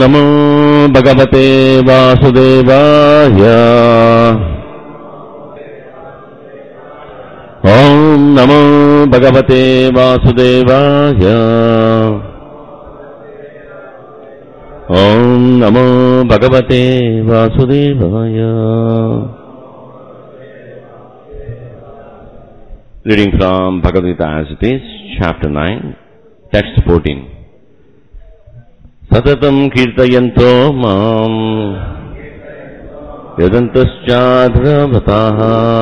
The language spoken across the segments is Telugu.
నమో భగవతే వాసుదేవాయ ఓం నమో భగవతే వాసుదేవాయ ఓం నమో భగవతే వాసుదేవాయ Reading from Bhagavad Gita as it is, chapter 9, text 14. సతతం కీర్తయంతో మాం యదంతశ్చాధ్రవతాః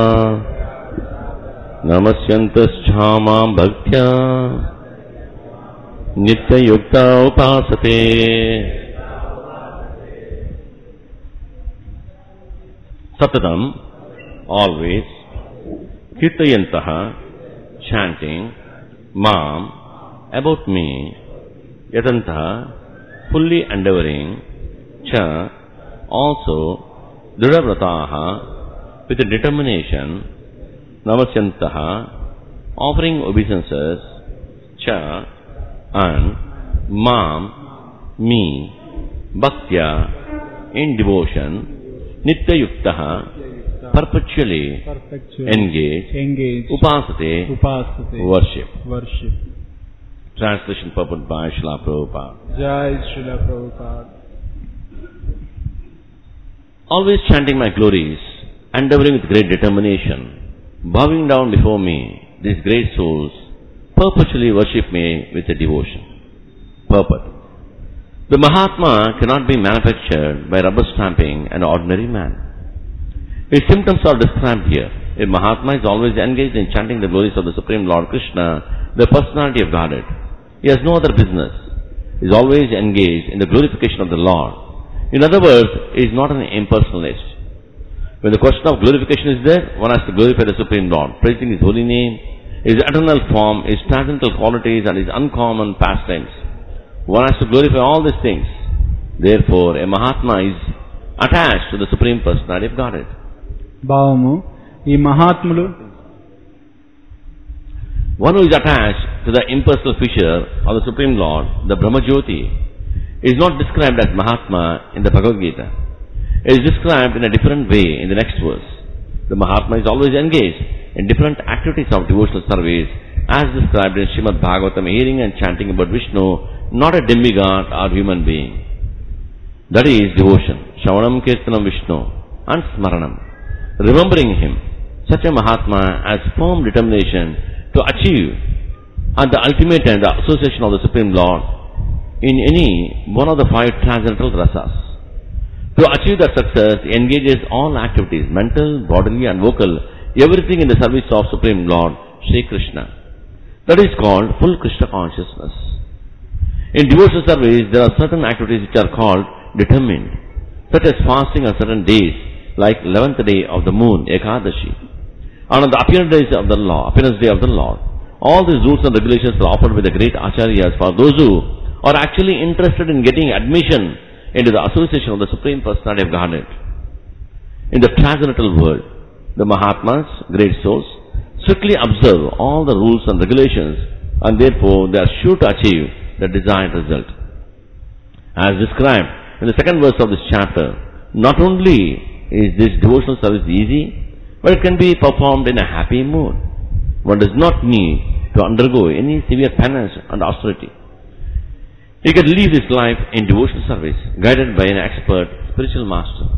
నమస్యంతశ్చామాం భక్త్యా నిత్యయుక్త ఉపాసతే సతతం ఆల్వేస్ కీర్తయంతః chanting mam about me yatantha fully endeavoring cha also dridhavrataha with a determination namasyantaha offering obeisances cha and mam me bhaktya in devotion nityayuktaha perpetually Perfectual. engaged Engage. upasate Upasate. worship Worship. Translation purport by Srila Prabhupada. Jai Srila Prabhupada. Always chanting my glories, endeavoring with great determination, bowing down before me, these great souls perpetually worship me with a devotion. Purport. The Mahatma cannot be manufactured by rubber stamping an ordinary man. His symptoms are described here. A Mahatma is always engaged in chanting the glories of the Supreme Lord Krishna, the personality of Godhead. He has no other business. He is always engaged in the glorification of the Lord. In other words, he is not an impersonalist. When the question of glorification is there, one has to glorify the Supreme Lord, praising His holy name, His eternal form, His transcendental qualities and His uncommon pastimes. One has to glorify all these things. Therefore, a Mahatma is attached to the Supreme Personality of Godhead. భావము ఈ మహాత్ములు One who is attached to the impersonal feature of the Supreme Lord, the Brahmajyoti, is not described as Mahatma in the Bhagavad Gita. It is described in a different way in the next verse. The Mahatma is always engaged in different activities of devotional service as described in Srimad Bhagavatam, hearing and chanting about Vishnu, not a demigod or human being. That is devotion. Shavanam Kirtanam Vishnu and Smaranam. Remembering him, such a Mahatma has firm determination to achieve and the ultimate and the association of the Supreme Lord in any one of the five transcendental rasas. To achieve that success, he engages all activities, mental, bodily and vocal, everything in the service of Supreme Lord, Sri Krishna. That is called full Krishna consciousness. In devotional service, there are certain activities which are called determined, such as fasting on certain days, like 11th day of the moon, Ekadashi, and on the appearance days of the Lord, appearance day of the Lord. All these rules and regulations are offered by the great acharyas for those who are actually interested in getting admission into the association of the Supreme Personality of Godhead. In the transcendental world, the Mahatmas, great souls, strictly observe all the rules and regulations and therefore they are sure to achieve the desired result. As described in the second verse of this chapter, not only is this devotional service easy, but it can be performed in a happy mood. One does not need to undergo any severe penance and austerity. He can live his life in devotional service, guided by an expert spiritual master.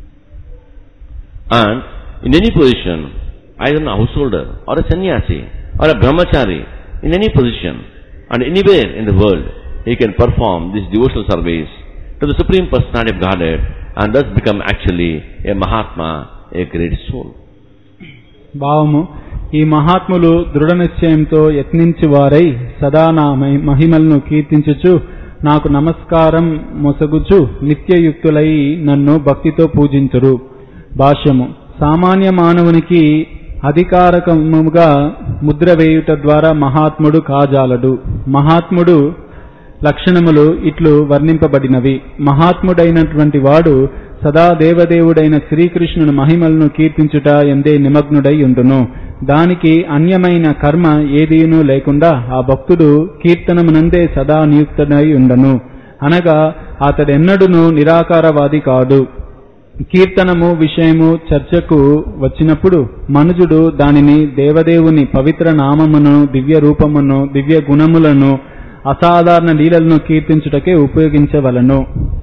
And in any position, either a householder or a sannyasi or a brahmachari, in any position and anywhere in the world, he can perform this devotional service to the Supreme Personality of Godhead and thus become actually a Mahatma, a great soul. భావము ఈ మహాత్ములు దృఢ నిశ్చయంతో యత్నించి వారై సదా నా మహి- మహిమలను కీర్తించుచు నాకు నమస్కారం మొసగుచు నిత్యయుక్తులై నన్ను భక్తితో పూజించురు భాష్యము సామాన్య మానవునికి అధికారకముగా ముద్ర వేయుట ద్వారా మహాత్ముడు కాజాలడు మహాత్ముడు లక్షణములు ఇట్లు వర్ణింపబడినవి మహాత్ముడైనటువంటి వాడు సదా దేవదేవుడైన శ్రీకృష్ణుని మహిమలను కీర్తించుట ఎందే నిమగ్నుడై ఉండును దానికి అన్యమైన కర్మ ఏదీనూ లేకుండా ఆ భక్తుడు కీర్తనమునందే సదా నియుక్తుడై ఉండను అనగా అతడెన్నడును నిరాకారవాది కాడు కీర్తనము విషయము చర్చకు వచ్చినప్పుడు మనుజుడు దానిని దేవదేవుని పవిత్ర నామమును దివ్య రూపమును దివ్య గుణములను అసాధారణ లీలలను కీర్తించుటకే ఉపయోగించవలను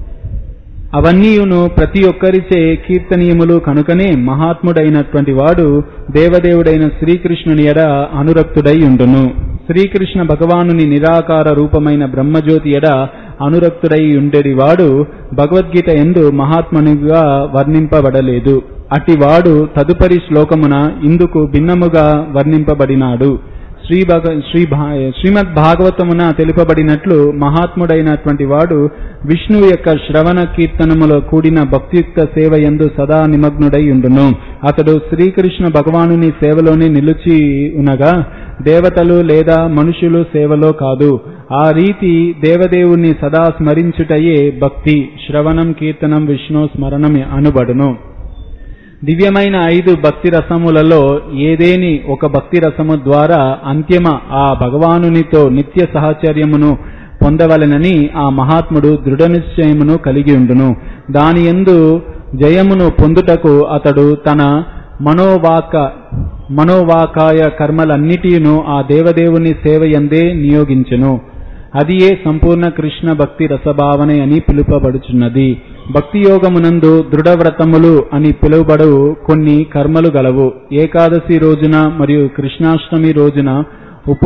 అవన్నీయును ప్రతి ఒక్కరిచే కీర్తనీయములు కనుకనే మహాత్ముడైనటువంటి వాడు దేవదేవుడైన శ్రీకృష్ణుని ఎడ అనురక్తుడై ఉండును శ్రీకృష్ణ భగవానుని నిరాకార రూపమైన బ్రహ్మజ్యోతి ఎడ అనురక్తుడై ఉండేది వాడు భగవద్గీత ఎందు మహాత్మునిగా వర్ణింపబడలేదు అటివాడు తదుపరి శ్లోకమున ఇందుకు భిన్నముగా వర్ణింపబడినాడు శ్రీ భగ శ్రీ భా శ్రీమద్ భాగవతమున తెలుపబడినట్లు మహాత్ముడైనటువంటి వాడు విష్ణువు యొక్క శ్రవణ కీర్తనములో కూడిన భక్తియుక్త సేవ యందు సదా నిమగ్నుడై ఉండును అతడు శ్రీకృష్ణ భగవానుని సేవలోనే నిలిచి ఉనగా దేవతలు లేదా మనుషులు సేవలో కాదు ఆ రీతి దేవదేవుణ్ణి సదా స్మరించుటయే భక్తి శ్రవణం కీర్తనం విష్ణు స్మరణం అనుబడును దివ్యమైన ఐదు భక్తి రసములలో ఏదేని ఒక భక్తి రసము ద్వారా అంత్యమ ఆ భగవానునితో నిత్య సహచర్యమును పొందవలెనని ఆ మహాత్ముడు దృఢ నిశ్చయమును కలిగి ఉండును దాని ఎందు జయమును పొందుటకు అతడు తన మనోవాక మనోవాకాయ కర్మలన్నిటిను ఆ దేవదేవుని సేవయందే నియోగించును అదియే సంపూర్ణ కృష్ణ భక్తి రసభావన అని పిలుపబడుచున్నది భక్తి యోగమునందు దృఢవ్రతములు అని పిలువబడు కొన్ని కర్మలు గలవు ఏకాదశి రోజున మరియు కృష్ణాష్టమి రోజున ఉప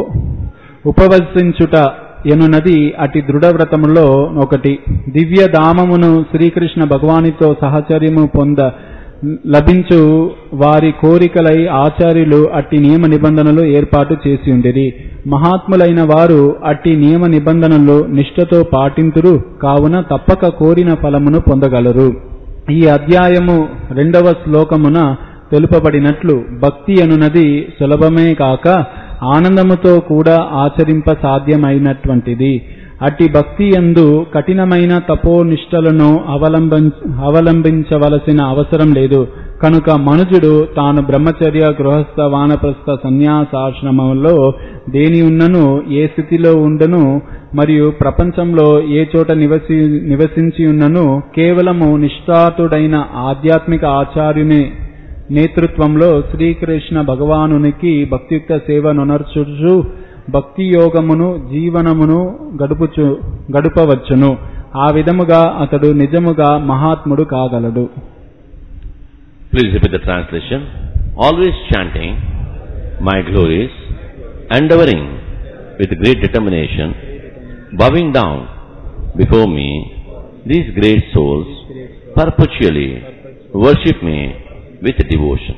ఉపవసించుట ఎనున్నది అటి దృఢవ్రతములో ఒకటి దివ్య దామమును శ్రీకృష్ణ భగవానితో సహచర్యము పొంద లభించు వారి కోరికలై ఆచార్యులు అట్టి నియమ నిబంధనలు ఏర్పాటు చేసి ఉండిరి మహాత్ములైన వారు అట్టి నియమ నిబంధనలు నిష్ఠతో పాటింతురు కావున తప్పక కోరిన ఫలమును పొందగలరు ఈ అధ్యాయము రెండవ శ్లోకమున తెలుపబడినట్లు భక్తి అనునది సులభమే కాక ఆనందముతో కూడా ఆచరింప సాధ్యమైనటువంటిది అట్టి భక్తి ఎందు కఠినమైన తపోనిష్టలను అవలంబించ అవలంబించవలసిన అవసరం లేదు కనుక మనుజుడు తాను బ్రహ్మచర్య గృహస్థ వానప్రస్థ సన్యాసాశ్రమంలో దేని ఉన్నను ఏ స్థితిలో ఉండను మరియు ప్రపంచంలో ఏ చోట నివసి నివసించి ఉన్నను కేవలము నిష్ఠాతుడైన ఆధ్యాత్మిక ఆచార్యుని నేతృత్వంలో శ్రీకృష్ణ భగవానునికి భక్తియుక్త సేవ నొనర్చుచు భక్తి యోగమును జీవనమును గడుపుచు గడుపవచ్చును ఆ విధముగా అతడు నిజముగా మహాత్ముడు కాగలడు Please repeat the translation. Always chanting my glories, endeavoring with great determination, bowing down before me, these great souls perpetually worship me with devotion.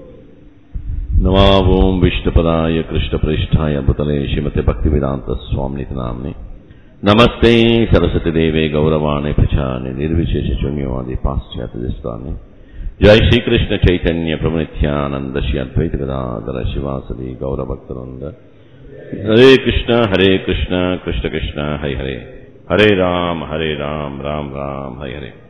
नमावों विष्णुपदाय कृष्णप्रेष्ठाय भूतले श्रीमते भक्तिवेदांत स्वामी नामने नमस्ते सरस्वती देवे गौरवाणे प्रचाने निर्विशेष शून्यवादी पाश्चात्य दिस्ताने जय श्री कृष्ण चैतन्य प्रभु नित्यानंद श्री अद्वैत गदाधर शिवासदि गौरभक्तवृंद हरे कृष्ण हरे कृष्ण कृष्ण कृष्ण हरे हरे हरे राम हरे राम राम राम हरे हरे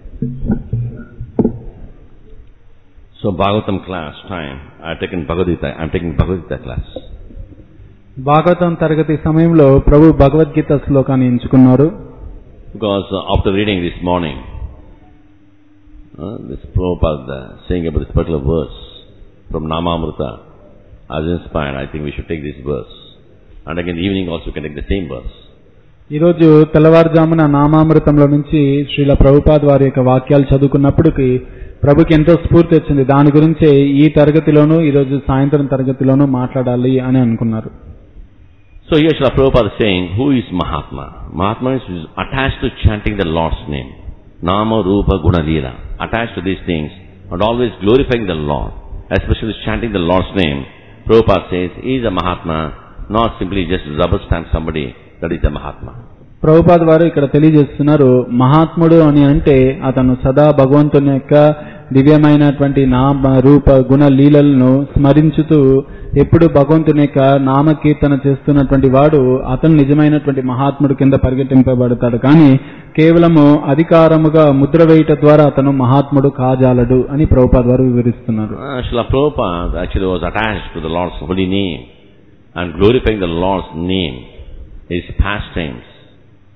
So Bhagavatam class time, I have taken Bhagavad Gita, I am taking Bhagavad Gita class. Bhagavatam తరగతి సమయంలో ప్రభు భగవద్గీత శ్లోకాన్ని ఎంచుకున్నారు Because uh, after reading this morning, uh, this Prabhupada saying about this particular verse from Namamrita, I was inspired, I think we should take this verse. And again evening also we can take the same verse. ఈరోజు తెల్లవారుజామున నామామృతంలో నుంచి శ్రీల ప్రభుపాద్ వారి యొక్క వాక్యాలు చదువుకున్నప్పటికీ ప్రభుకి ఎంతో స్ఫూర్తి వచ్చింది దాని గురించే ఈ తరగతిలోనూ ఈరోజు సాయంత్రం తరగతిలోనూ మాట్లాడాలి అని అనుకున్నారు So here Srila Prabhupada is saying, who is Mahatma? Mahatma is is attached to chanting the Lord's name. Nama, Rupa, Guna, Leela. Attached to these things and always glorifying the Lord. Especially chanting the Lord's name. Prabhupada says, he is a Mahatma, not simply just rubber stamp somebody that is a Mahatma. Prabhupad వారు ఇక్కడ తెలియజేస్తున్నారు మహాత్ముడు అని అంటే అతను సదా భగవంతుని యొక్క దివ్యమైనటువంటి నామ రూప గుణ లీలలను స్మరించుతూ ఎప్పుడు భగవంతుని యొక్క నామకీర్తన చేస్తున్నటువంటి వాడు అతను నిజమైనటువంటి మహాత్ముడు కింద పరిగెట్టింపబడతాడు కానీ కేవలము అధికారముగా ముద్ర వేయట ద్వారా అతను మహాత్ముడు కాజాలడు అని ప్రభుపాద్ వారు వివరిస్తున్నారు Uh, Srila Prabhupada actually was attached to the Lord's holy name and glorifying the Lord's name, his pastimes.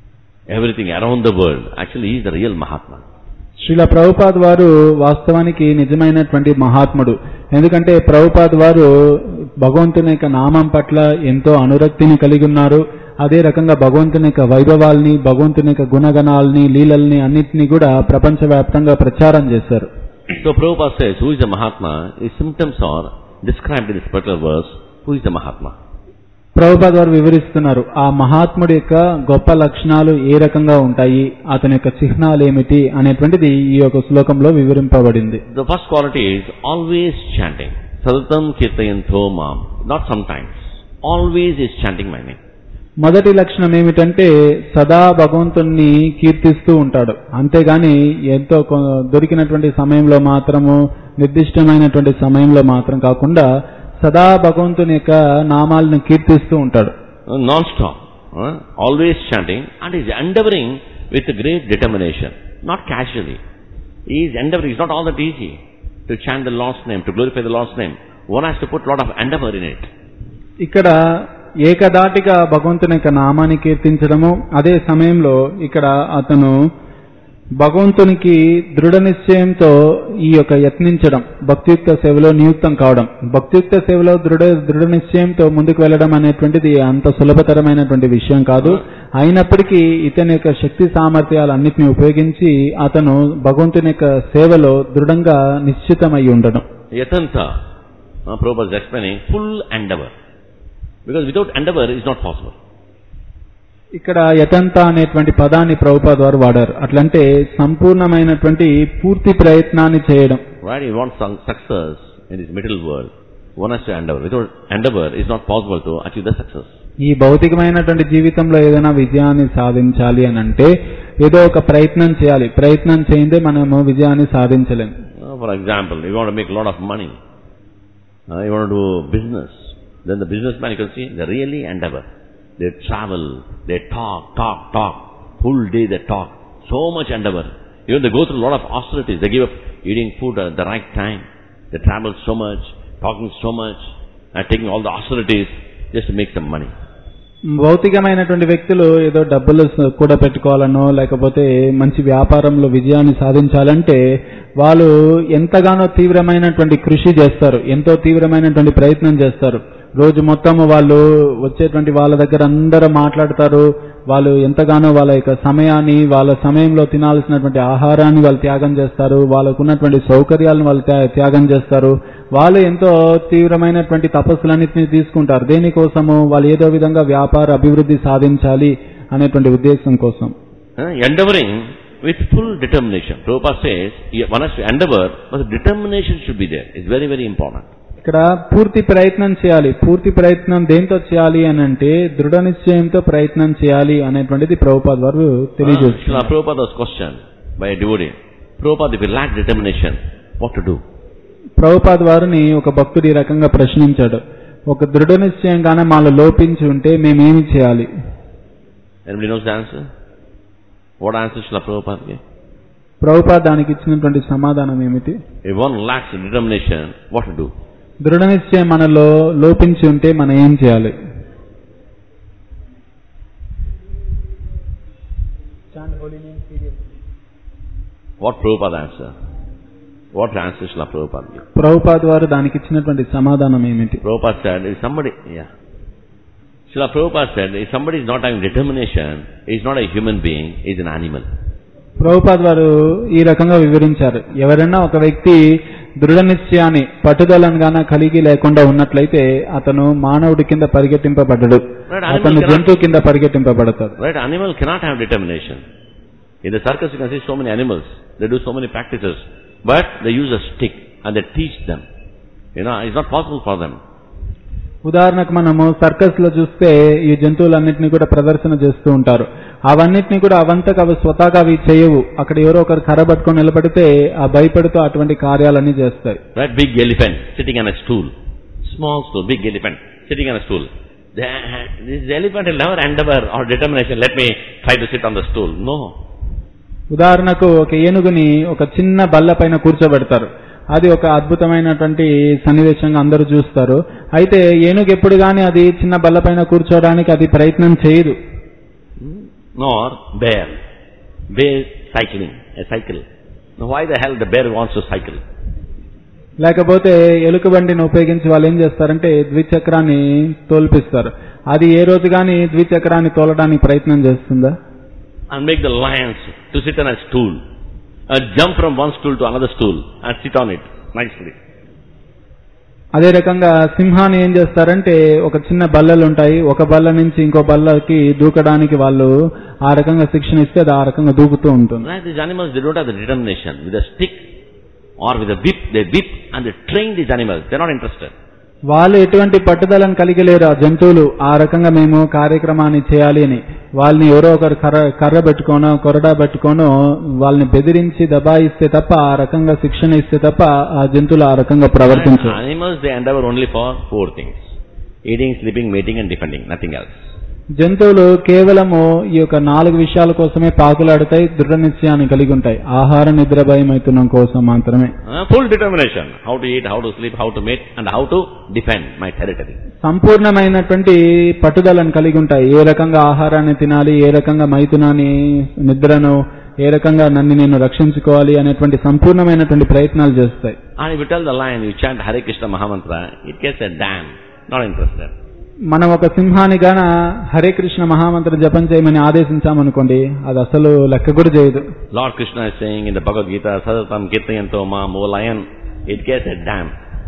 everything around the world. Actually, he is the real Mahatma. Srila Prabhupad వారు వాస్తవానికి నిజమైనటువంటి మహాత్ముడు ఎందుకంటే ప్రభుపాద్ వారు భగవంతుని యొక్క నామం పట్ల ఎంతో అనురక్తిని కలిగి ఉన్నారు అదే రకంగా భగవంతుని యొక్క వైభవాల్ని భగవంతుని యొక్క గుణగణాలని లీలల్ని అన్నిటినీ కూడా ప్రపంచవ్యాప్తంగా ప్రచారం చేశారు So Prabhupada says, who is the Mahatma? His symptoms are described in this particular verse. Who is the Mahatma? Prabhupad వారు వివరిస్తున్నారు ఆ మహాత్ముడి యొక్క గొప్ప లక్షణాలు ఏ రకంగా ఉంటాయి అతని యొక్క చిహ్నాలు ఏమిటి అనేటువంటిది ఈ యొక్క శ్లోకంలో వివరింపబడింది The first quality is always chanting. Sadatam kirtayanto mam. Not sometimes. Always is chanting my name. మొదటి లక్షణం ఏమిటంటే సదా భగవంతుణ్ణి కీర్తిస్తూ ఉంటాడు అంతేగాని ఎంతో కొ- దొరికినటువంటి సమయంలో మాత్రము నిర్దిష్టమైనటువంటి సమయంలో మాత్రం కాకుండా సదా భగవంతుని యొక్క నామాలను కీర్తిస్తూ ఉంటాడు Uh, Non-stop. uh, always chanting and is endeavoring with great determination. Not casually. He is endeavoring. It's not all that easy to chant the Lord's name, to glorify the Lord's name. One has to put a lot of endeavor in it. ఇక్కడ ఏకదాటిగా భగవంతుని యొక్క నామాన్ని కీర్తించడము అదే సమయంలో ఇక్కడ అతను భగవంతునికి దృఢ నిశ్చయంతో ఈ యొక్క యత్నించడం భక్తియుక్త సేవలో నియుక్తం కావడం భక్తియుక్త సేవలో దృఢ దృఢ నిశ్చయంతో ముందుకు వెళ్ళడం అనేటువంటిది అంత సులభతరమైనటువంటి విషయం కాదు అయినప్పటికీ ఇతని యొక్క శక్తి సామర్థ్యాలన్నిటిని ఉపయోగించి అతను భగవంతుని యొక్క సేవలో దృఢంగా నిశ్చితమై ఉండడం Yatanta, uh, Prabhupada is explaining, full endeavor. Because without endeavor is not possible. ఇక్కడ యతంత అనేటువంటి పదాన్ని ప్రభుపాద వారు వాడారు అట్లంటే సంపూర్ణమైనటువంటి పూర్తి ప్రయత్నాన్ని చేయడం Right? You want some success in this material world. One has to endeavor. Without endeavor, it's not possible to achieve the success. ఈ భౌతికమైనటువంటి జీవితంలో ఏదైనా విజయాన్ని సాధించాలి అని అంటే ఏదో ఒక ప్రయత్నం చేయాలి ప్రయత్నం చేయందే మనము విజయాన్ని సాధించలేం Uh, for example, you want to make a lot of money. Uh, you want to do business. Then the businessman, you can see, they really endeavor. They travel, they talk, talk, talk. Full day they talk. So much endeavor. Even they go through a lot of austerities. They give up eating food at the right time. They travel so much, talking so much, and taking all the austerities just to make some money. భౌతికమైనటువంటి వ్యక్తులు ఏదో డబ్బులు స- కూడా పెట్టుకోవాలనో లేకపోతే మంచి వ్యాపారంలో విజయాన్ని సాధించాలంటే వాళ్ళు ఎంతగానో తీవ్రమైనటువంటి కృషి చేస్తారు ఎంతో తీవ్రమైనటువంటి ప్రయత్నం చేస్తారు రోజు మొత్తం వాళ్ళు వచ్చేటువంటి వాళ్ళ దగ్గర అందరూ మాట్లాడతారు వాళ్ళు ఎంతగానో వాళ్ళ యొక్క సమయాన్ని వాళ్ళ సమయంలో తినాల్సినటువంటి ఆహారాన్ని వాళ్ళు త్యాగం చేస్తారు వాళ్ళకు ఉన్నటువంటి సౌకర్యాలను వాళ్ళు త్యా- త్యాగం చేస్తారు వాళ్ళు ఎంతో తీవ్రమైనటువంటి తపస్సులన్నింటినీ తీసుకుంటారు దేనికోసము వాళ్ళు ఏదో విధంగా వ్యాపార అభివృద్ధి సాధించాలి అనేటువంటి ఉద్దేశం కోసం Uh, endeavoring with full determination. Prabhupada says, yeah, one has to endeavor, but the determination should be there. It's very, very important. ఇక్కడ పూర్తి ప్రయత్నం చేయాలి పూర్తి ప్రయత్నం దేంతో చేయాలి అని అంటే దృఢ నిశ్చయంతో ప్రయత్నం చేయాలి అనేటువంటిది ప్రభుపాద్ వారు Uh, తెలియజేస్తున్నారు Srila Prabhupada was questioned by a devotee. Prabhupada, if you lack determination, what to do? Prabhupad వారిని ఒక భక్తుడు ఈ రకంగా ప్రశ్నించాడు ఒక దృఢ నిశ్చయంగానే మాలో లోపించి ఉంటే మేమేమి చేయాలి Anybody knows the answer? What answer Srila Prabhupada gave? Prabhupad దానికి ఇచ్చినటువంటి సమాధానం ఏమిటి If one lacks determination, what to do? దృఢ నిశ్చయం మనలో లోపించి ఉంటే మనం ఏం చేయాలి What Prabhupada answer? What answer Srila Prabhupada gave? Prabhupad వారు దానికి ఇచ్చినటువంటి సమాధానం ఏమిటి Prabhupada said, if somebody, yeah. Srila Prabhupada said, if somebody is not having determination, he is not a human being, he is an animal. Prabhupad వారు ఈ రకంగా వివరించారు ఎవరైనా ఒక వ్యక్తి దృఢ నిశ్చయాన్ని పట్టుదలను గాన కలిగి లేకుండా ఉన్నట్లయితే అతను మానవుడి కింద పరిగెట్టింపబడ్డడు Right, animal అతను cannot- జంతువు కింద పరిగెట్టింపబడతాడు Right? Animal cannot have determination. In the circus you can see so many animals. They do so many practices. But they use a stick and they teach them. You know, it's not possible for them. ఉదాహరణకు మనము సర్కస్ లో చూస్తే ఈ జంతువులన్నింటినీ కూడా ప్రదర్శన చేస్తూ ఉంటారు అవన్నిటిని కూడా అవంతకు అవి స్వతహాగా అవి చేయవు అక్కడ ఎవరో ఒకరు కర్ర పట్టుకొని నిలబడితే ఆ భయపడుతూ అటువంటి కార్యాలన్నీ చేస్తాయి Right? Big elephant sitting on a stool. Small stool, big elephant sitting on a stool. The, this elephant will never endeavor or determination, let me try to sit on the stool. No. ఉదాహరణకు ఒక ఏనుగుని ఒక చిన్న బల్ల పైన కూర్చోబెడతారు అది ఒక అద్భుతమైనటువంటి సన్నివేశంగా అందరూ చూస్తారు అయితే ఏనుగు ఎప్పుడు గాని అది చిన్న బల్ల పైన కూర్చోవడానికి అది ప్రయత్నం చేయదు nor bear. Bear cycling, a cycle. Now why the hell the bear wants to cycle? లేకపోతే ఎలుకబండిని ఉపయోగించి వాళ్ళు ఏం చేస్తారంటే ద్విచక్రాన్ని తోల్పిస్తారు అది ఏ రోజు కానీ ద్విచక్రాన్ని తోలడానికి ప్రయత్నం చేస్తుందా And make the lions to sit on a stool. And jump from one stool to another stool and sit on it nicely. అదే రకంగా సింహాన్ని ఏం చేస్తారంటే ఒక చిన్న బల్లలు ఉంటాయి ఒక బల్ల నుంచి ఇంకో బల్లకి దూకడానికి వాళ్ళు ఆ రకంగా శిక్షణ ఇస్తే అది ఆ రకంగా దూకుతూ ఉంటుంది Right? These animals, they don't have the determination. With a stick or with a whip, they whip and they train these animals. They're not interested. వాళ్ళు ఎటువంటి పట్టుదలను కలిగి లేరు ఆ జంతువులు ఆ రకంగా మేము కార్యక్రమాన్ని చేయాలి అని వాళ్ళని ఎవరో ఒకరు కర్ర కర్ర పెట్టుకోనో కొరడా పెట్టుకోనో వాళ్ళని బెదిరించి దబాయిస్తే తప్ప ఆ రకంగా శిక్షణ ఇస్తే తప్ప ఆ జంతువులు ఆ రకంగా ప్రవర్తించవు Animals, they endeavor only for four things. Eating, sleeping, mating and defending. Nothing else. జంతువులు కేవలము ఈ యొక్క నాలుగు విషయాల కోసమే పాకులాడుతాయి దృఢ నిశ్చయాన్ని కలిగి ఉంటాయి ఆహార నిద్ర భయమైతున్నం కోసం మాత్రమే Uh, full determination. How to eat, how to sleep, how to mate and how to defend my territory. సంపూర్ణమైనటువంటి పట్టుదలను కలిగి ఉంటాయి ఏ రకంగా ఆహారాన్ని తినాలి ఏ రకంగా మైథునాన్ని నిద్రను ఏ రకంగా నన్ను నేను రక్షించుకోవాలి అనేటువంటి సంపూర్ణమైనటువంటి ప్రయత్నాలు చేస్తాయి And if you tell the lion, you chant Hare Krishna Mahamantra, it gets a damn. Not interested. మనం ఒక సింహాన్ని గాన హరే కృష్ణ మహామంత్ర జపం చేయమని ఆదేశించామనుకోండి అది అసలు లెక్క కూడా చేయదు Lord Krishna is saying in the Bhagavad Gita, Sadatam Kirtayanto Mam, O lion, it gets a damn.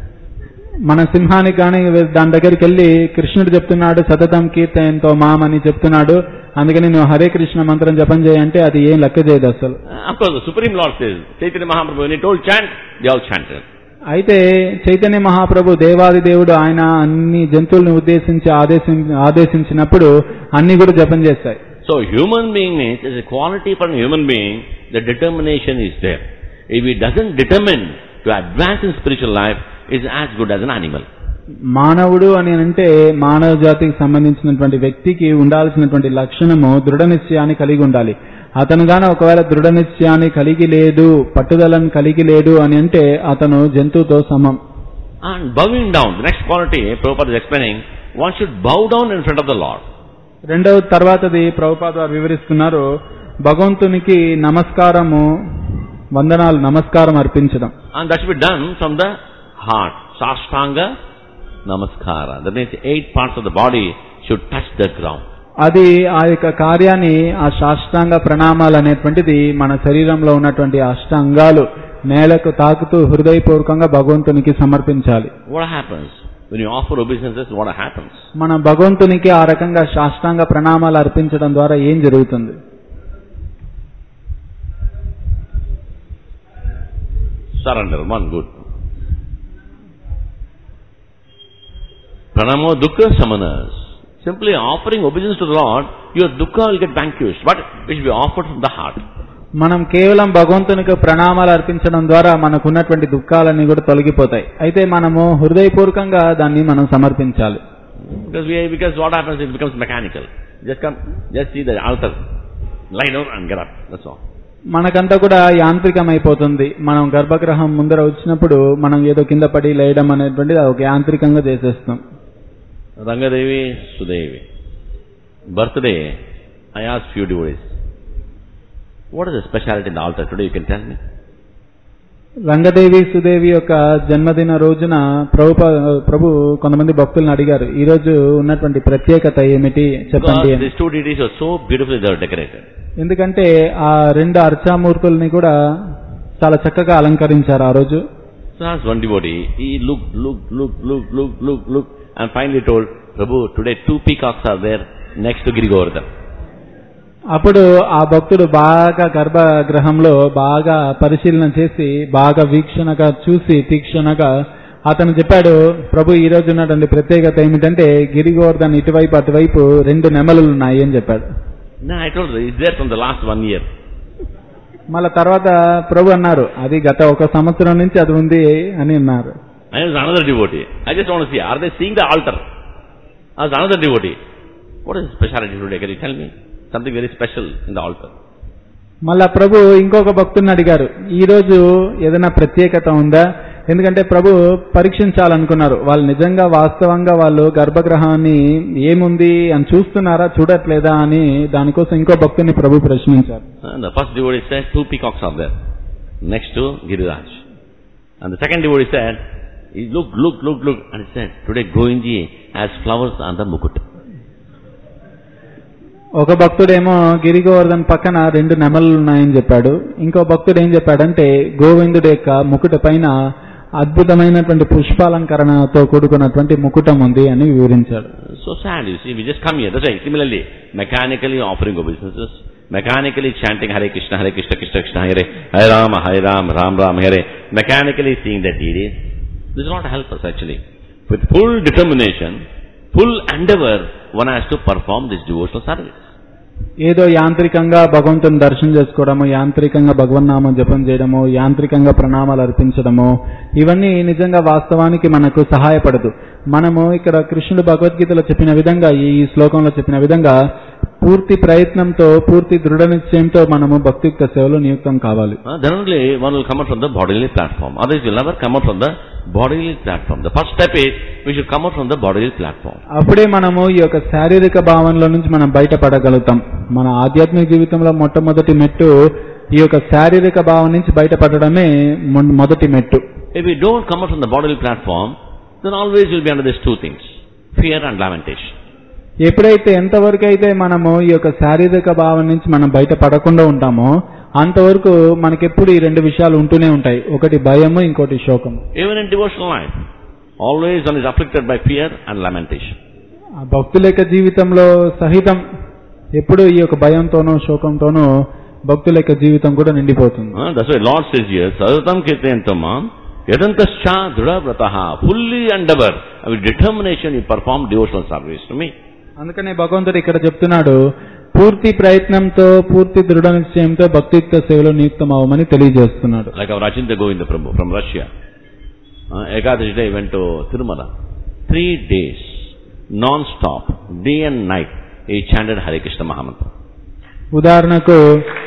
మన సింహానికి కానీ దాని దగ్గరికి వెళ్ళి కృష్ణుడు చెప్తున్నాడు సతతం కీర్తయంతో మాం అని చెప్తున్నాడు అందుకని నువ్వు హరే కృష్ణ మంత్రం జపం చేయంటే అది ఏం లెక్క చేయదు అసలు Uh, Of course, the Supreme Lord says, Chaitanya Mahaprabhu, when he told chant, they all chanted. అయితే చైతన్య మహాప్రభు దేవాది దేవుడు ఆయన అన్ని జంతువుల్ని ఉద్దేశించి ఆదేశి ఆదేశించినప్పుడు అన్ని కూడా జపం చేస్తాయి So human being means, as a quality for a human being, the determination is there. If he doesn't determine to advance in spiritual life, is as good as an animal. మానవుడు అని అంటే మానవ జాతికి సంబంధించినటువంటి వ్యక్తికి ఉండాల్సినటువంటి లక్షణము దృఢ నిశ్చయాన్ని కలిగి ఉండాలి అతను గాన ఒకవేళ దృఢ నిశ్చయాన్ని కలిగి లేదు పట్టుదలను కలిగి లేడు అని అంటే అతను జంతువుతో సమం And bowing down, the next quality, Prabhupada is explaining, one should bow down in front of the Lord. రెండవ తర్వాతది ప్రభుపాద వారు వివరిస్తున్నారు భగవంతునికి నమస్కారము వందనాలు నమస్కారం అర్పించడం And that should be done from the heart. Sashtanga Namaskara. That means eight parts of the body should touch the ground. అది ఆ యొక్క కార్యాన్ని ఆ సాష్టాంగ ప్రణామాలు అనేటువంటిది మన శరీరంలో ఉన్నటువంటి అష్టాంగాలు నేలకు తాకుతూ హృదయపూర్వకంగా భగవంతునికి సమర్పించాలి What happens? When you offer obeisances, what happens? మన భగవంతునికి ఆ రకంగా సాష్టాంగ ప్రణామాలు అర్పించడం ద్వారా ఏం జరుగుతుంది Surrender, one good. Pranamo dukkha samanas. Simply offering obeisance to the Lord, your dukkha will get vanquished. But it should be offered from the heart. మనం కేవలం భగవంతునికి ప్రణామాలు అర్పించడం ద్వారా మనకున్నటువంటి దుఃఖాలన్నీ కూడా తొలగిపోతాయి అయితే మనము హృదయపూర్వకంగా దాన్ని మనం సమర్పించాలి Because we, because what happens, it becomes mechanical. Just come, just see the altar, lie down and get up. That's all. మనకంతా కూడా యాంత్రికం అయిపోతుంది మనం గర్భగ్రహం ముందర వచ్చినప్పుడు మనం ఏదో కింద పడి లేయడం అనేటువంటిది అది ఒక యాంత్రికంగా చేసేస్తాం Rangadevi, Sudevi. Birthday, I asked few devotees, what is the speciality in the altar today? You can tell me. రంగదేవి Sudevi యొక్క జన్మదిన రోజున ప్రభు ప్రభు కొంతమంది భక్తులను అడిగారు ఈ రోజు ఉన్నటువంటి ప్రత్యేకత ఏమిటి చెప్పండి Because అని these two deities are so beautifully they are decorated. ఎందుకంటే ఆ రెండు అర్చామూర్తుల్ని కూడా చాలా చక్కగా అలంకరించారు ఆ రోజు So asked one devotee, he looked, looked, looked, looked, looked, looked, looked, and finally told, Prabhu, today two peacocks are there next to Giri Govardhan. అప్పుడు ఆ భక్తుడు బాగా గర్భగృహంలో బాగా పరిశీలన చేసి బాగా వీక్షణగా చూసి తీక్షణగా అతను చెప్పాడు ప్రభు ఈ రోజు ఉన్నటువంటి ప్రత్యేకత ఏమిటంటే గిరిగోవర్ధన్ ఇటువైపు అటువైపు రెండు నెమలులు ఉన్నాయి అని చెప్పాడు No, I told her, it's there from the last one year. మళ్ళా తర్వాత ప్రభు అన్నారు అది గత ఒక సంవత్సరం నుంచి అది ఉంది అని అన్నారు I was another devotee. I just want to see, are they seeing the altar? I was another devotee. What is the speciality today? Can you tell me? Something very special in the altar. మళ్ళా ప్రభు ఇంకొక భక్తుని అడిగారు ఈ రోజు ఏదైనా ప్రత్యేకత ఉందా ఎందుకంటే ప్రభు పరీక్షించాలనుకున్నారు వాళ్ళు నిజంగా వాస్తవంగా వాళ్ళు గర్భగ్రహాన్ని ఏముంది అని చూస్తున్నారా చూడట్లేదా అని దానికోసం ఇంకో భక్తుని ప్రభు ప్రశ్నించారు And the first devotee said, two peacocks are there, next to Giriraj. And the second devotee said, he look, look, look, look, and he said, today Govinji has flowers on the mukut. ఒక భక్తుడేమో గిరి గోవర్ధన్ పక్కన రెండు నెమలు ఉన్నాయని చెప్పాడు ఇంకో భక్తుడు ఏం చెప్పాడంటే గోవిందుడి యొక్క ముకుట పైన అద్భుతమైనటువంటి పుష్పాలంకరణతో కూడుకున్నటువంటి ముకుటం ఉంది అని వివరించాడు So sad, you see, we just come here. That's right. Similarly, mechanically offering obeisances, mechanically chanting Hare Krishna, Hare Krishna, Krishna Krishna, Hare, Hare Rama, Hare Ram, Ram Ram, Hare, mechanically seeing the deities. This will not help us actually. With full determination, full endeavor, one has to perform this devotional service. ఏదో యాంత్రికంగా భగవంతుని దర్శనం చేసుకోవడము యాంత్రికంగా భగవన్నామం జపం చేయడము యాంత్రికంగా ప్రణామాలు అర్పించడము ఇవన్నీ నిజంగా వాస్తవానికి మనకు సహాయపడదు మనము ఇక్కడ కృష్ణుడు భగవద్గీతలో చెప్పిన విధంగా ఈ శ్లోకంలో చెప్పిన విధంగా పూర్తి ప్రయత్నంతో పూర్తి దృఢ నిశ్చయంతో మనము భక్తియుక్త సేవలో నియుక్తం కావాలి Uh, then only one will come out from the bodily platform. Others will never come out from the bodily platform. The first step is, we should come out from the bodily platform. అప్పుడే మనము ఈ యొక్క శారీరక భావనలో నుంచి మనం బయటపడగలుగుతాం మన ఆధ్యాత్మిక జీవితంలో మొట్టమొదటి మెట్టు ఈ యొక్క శారీరక భావం నుంచి బయటపడడమే మొ- మొదటి మెట్టు If we don't come out from the bodily platform, then always you'll be under these two things, fear and lamentation. ఎప్పుడైతే ఎంతవరకు అయితే మనము ఈ యొక్క శారీరక భావం నుంచి మనం బయటపడకుండా ఉంటామో అంతవరకు మనకెప్పుడు ఈ రెండు విషయాలు ఉంటూనే ఉంటాయి ఒకటి భయము ఇంకోటి శోకం Even in devotional life, always one is afflicted by fear and lamentation. ఆ భక్తుల యొక్క జీవితంలో సహితం ఎప్పుడు ఈ యొక్క భయంతోనో శోకంతోనో భక్తుల యొక్క జీవితం కూడా నిండిపోతుంది Uh, that's why Lord says here, Sadatam Kirtayantamam, Yadantascha Dhrudavrataha, fully endeavor, with determination you perform devotional service to me. అందుకనే భగవంతుడు ఇక్కడ చెప్తున్నాడు పూర్తి ప్రయత్నంతో పూర్తి దృఢ నిశ్చయంతో భక్తియుక్త సేవలో నియుక్తం అవ్వమని తెలియజేస్తున్నాడు Like our Rajendra Govinda Prabhu from Russia. Uh, Ekadashi day went to Tirumala. Three days, non-stop, day and night, he chanted Hare Krishna Mahamantra. ఉదాహరణకు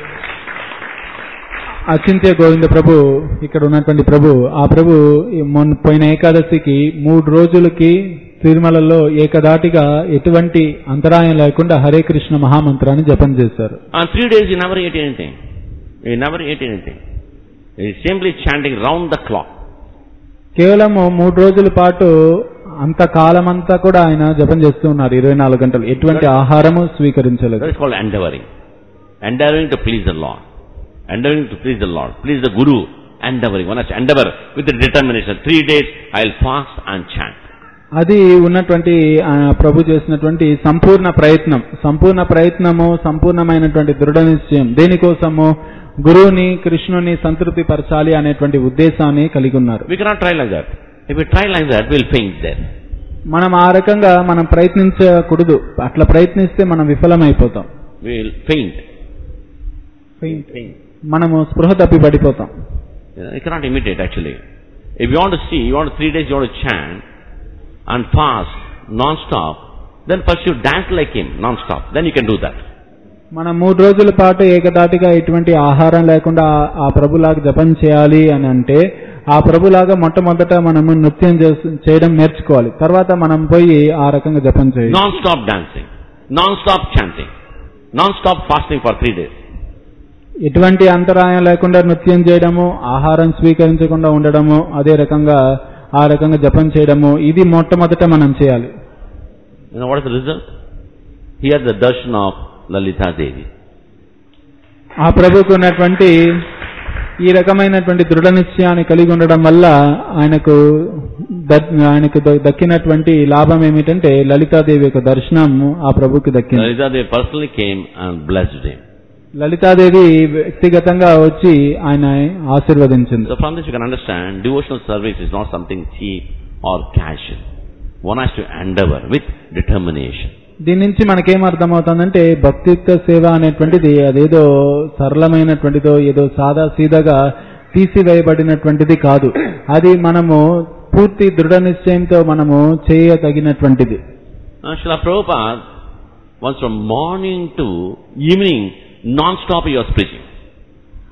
అచింత్య గోవింద ప్రభు ఇక్కడ ఉన్నటువంటి ప్రభు ఆ ప్రభు ఈ మొన్న పోయిన ఏకాదశికి మూడు రోజులకి తిరుమలలో ఏకదాటిగా ఎటువంటి అంతరాయం లేకుండా హరే కృష్ణ మహామంత్రాన్ని జపం చేశారు On three days he never ate anything. He never ate anything. He is simply chanting round the clock. కేవలం మూడు రోజుల పాటు అంత కాలమంతా కూడా ఆయన జపం చేస్తూ ఉన్నారు ఇరవై నాలుగు గంటలు ఎటువంటి ఆహారము స్వీకరించలేదు That is called endeavoring. Endeavoring to please the Lord. Endeavoring to please the Lord. Please the Guru. Endeavoring. One has to endeavor with the determination. Three days I'll fast and chant. అది ఉన్నటువంటి ఆ, ప్రభు చేసినటువంటి సంపూర్ణ ప్రయత్నం సంపూర్ణ ప్రయత్నము సంపూర్ణమైనటువంటి దృఢ నిశ్చయం దేనికోసము గురువుని కృష్ణుని సంతృప్తి పరచాలి అనేటువంటి ఉద్దేశాన్ని కలిగి ఉన్నారు We cannot try like that. If we try like that, we'll faint there. మనం ఆ రకంగా మనం ప్రయత్నించకూడదు అట్లా ప్రయత్నిస్తే మనం విఫలమైపోతాం We'll faint. మనము స్పృహ తప్పి పడిపోతాం You, know, you cannot imitate actually. If you want to see, you want three days, you want to chant and fast non-stop, then first you dance like him non-stop. Then you can do that. మనం మూడు రోజుల పాటు ఏకదాటిగా ఎటువంటి ఆహారం లేకుండా ఆ- ఆ ప్రభులాగా జపం చేయాలి అని అంటే ఆ ప్రభులాగా మొట్టమొదట మనము నృత్యం చేస్- చేయడం నేర్చుకోవాలి తర్వాత మనం పోయి ఆ రకంగా జపం చేయాలి Non-stop dancing, non-stop chanting, non-stop fasting for three days. ఎటువంటి అంతరాయం లేకుండా నృత్యం చేయడము ఆహారం స్వీకరించకుండా ఉండడము అదే రకంగా ఆ రకంగా జపం చేయడము ఇది మొట్టమొదట మనం చేయాలి You know what is the result? Here the darshan of Lalita Devi. ఆ ప్రభుకు ఉన్నటువంటి ఈ రకమైనటువంటి దృఢ నిశ్చయాన్ని కలిగి ఉండడం వల్ల ఆయనకు ద- ఆయనకు ద- దక్కినటువంటి లాభం ఏమిటంటే లలితాదేవి యొక్క దర్శనం ఆ ప్రభుకి దక్కింది Lalita Devi personally came and blessed him. Lalitha Devi వ్యక్తిగతంగా వచ్చి ఆయన ఆశీర్వదించింది So from this you can understand, devotional service is not something cheap or casual. One has to endeavor with determination. దీని నుంచి మనకేం అర్థమవుతుందంటే భక్తియుక్త సేవ అనేటువంటిది అదేదో సరళమైనటువంటిదో ఏదో సాదా సీదాగా తీసివేయబడినటువంటిది కాదు అది మనము పూర్తి దృఢ నిశ్చయంతో మనము చేయతగినటువంటిది Uh, Srila Prabhupada, once from morning to evening, non-stop he was preaching.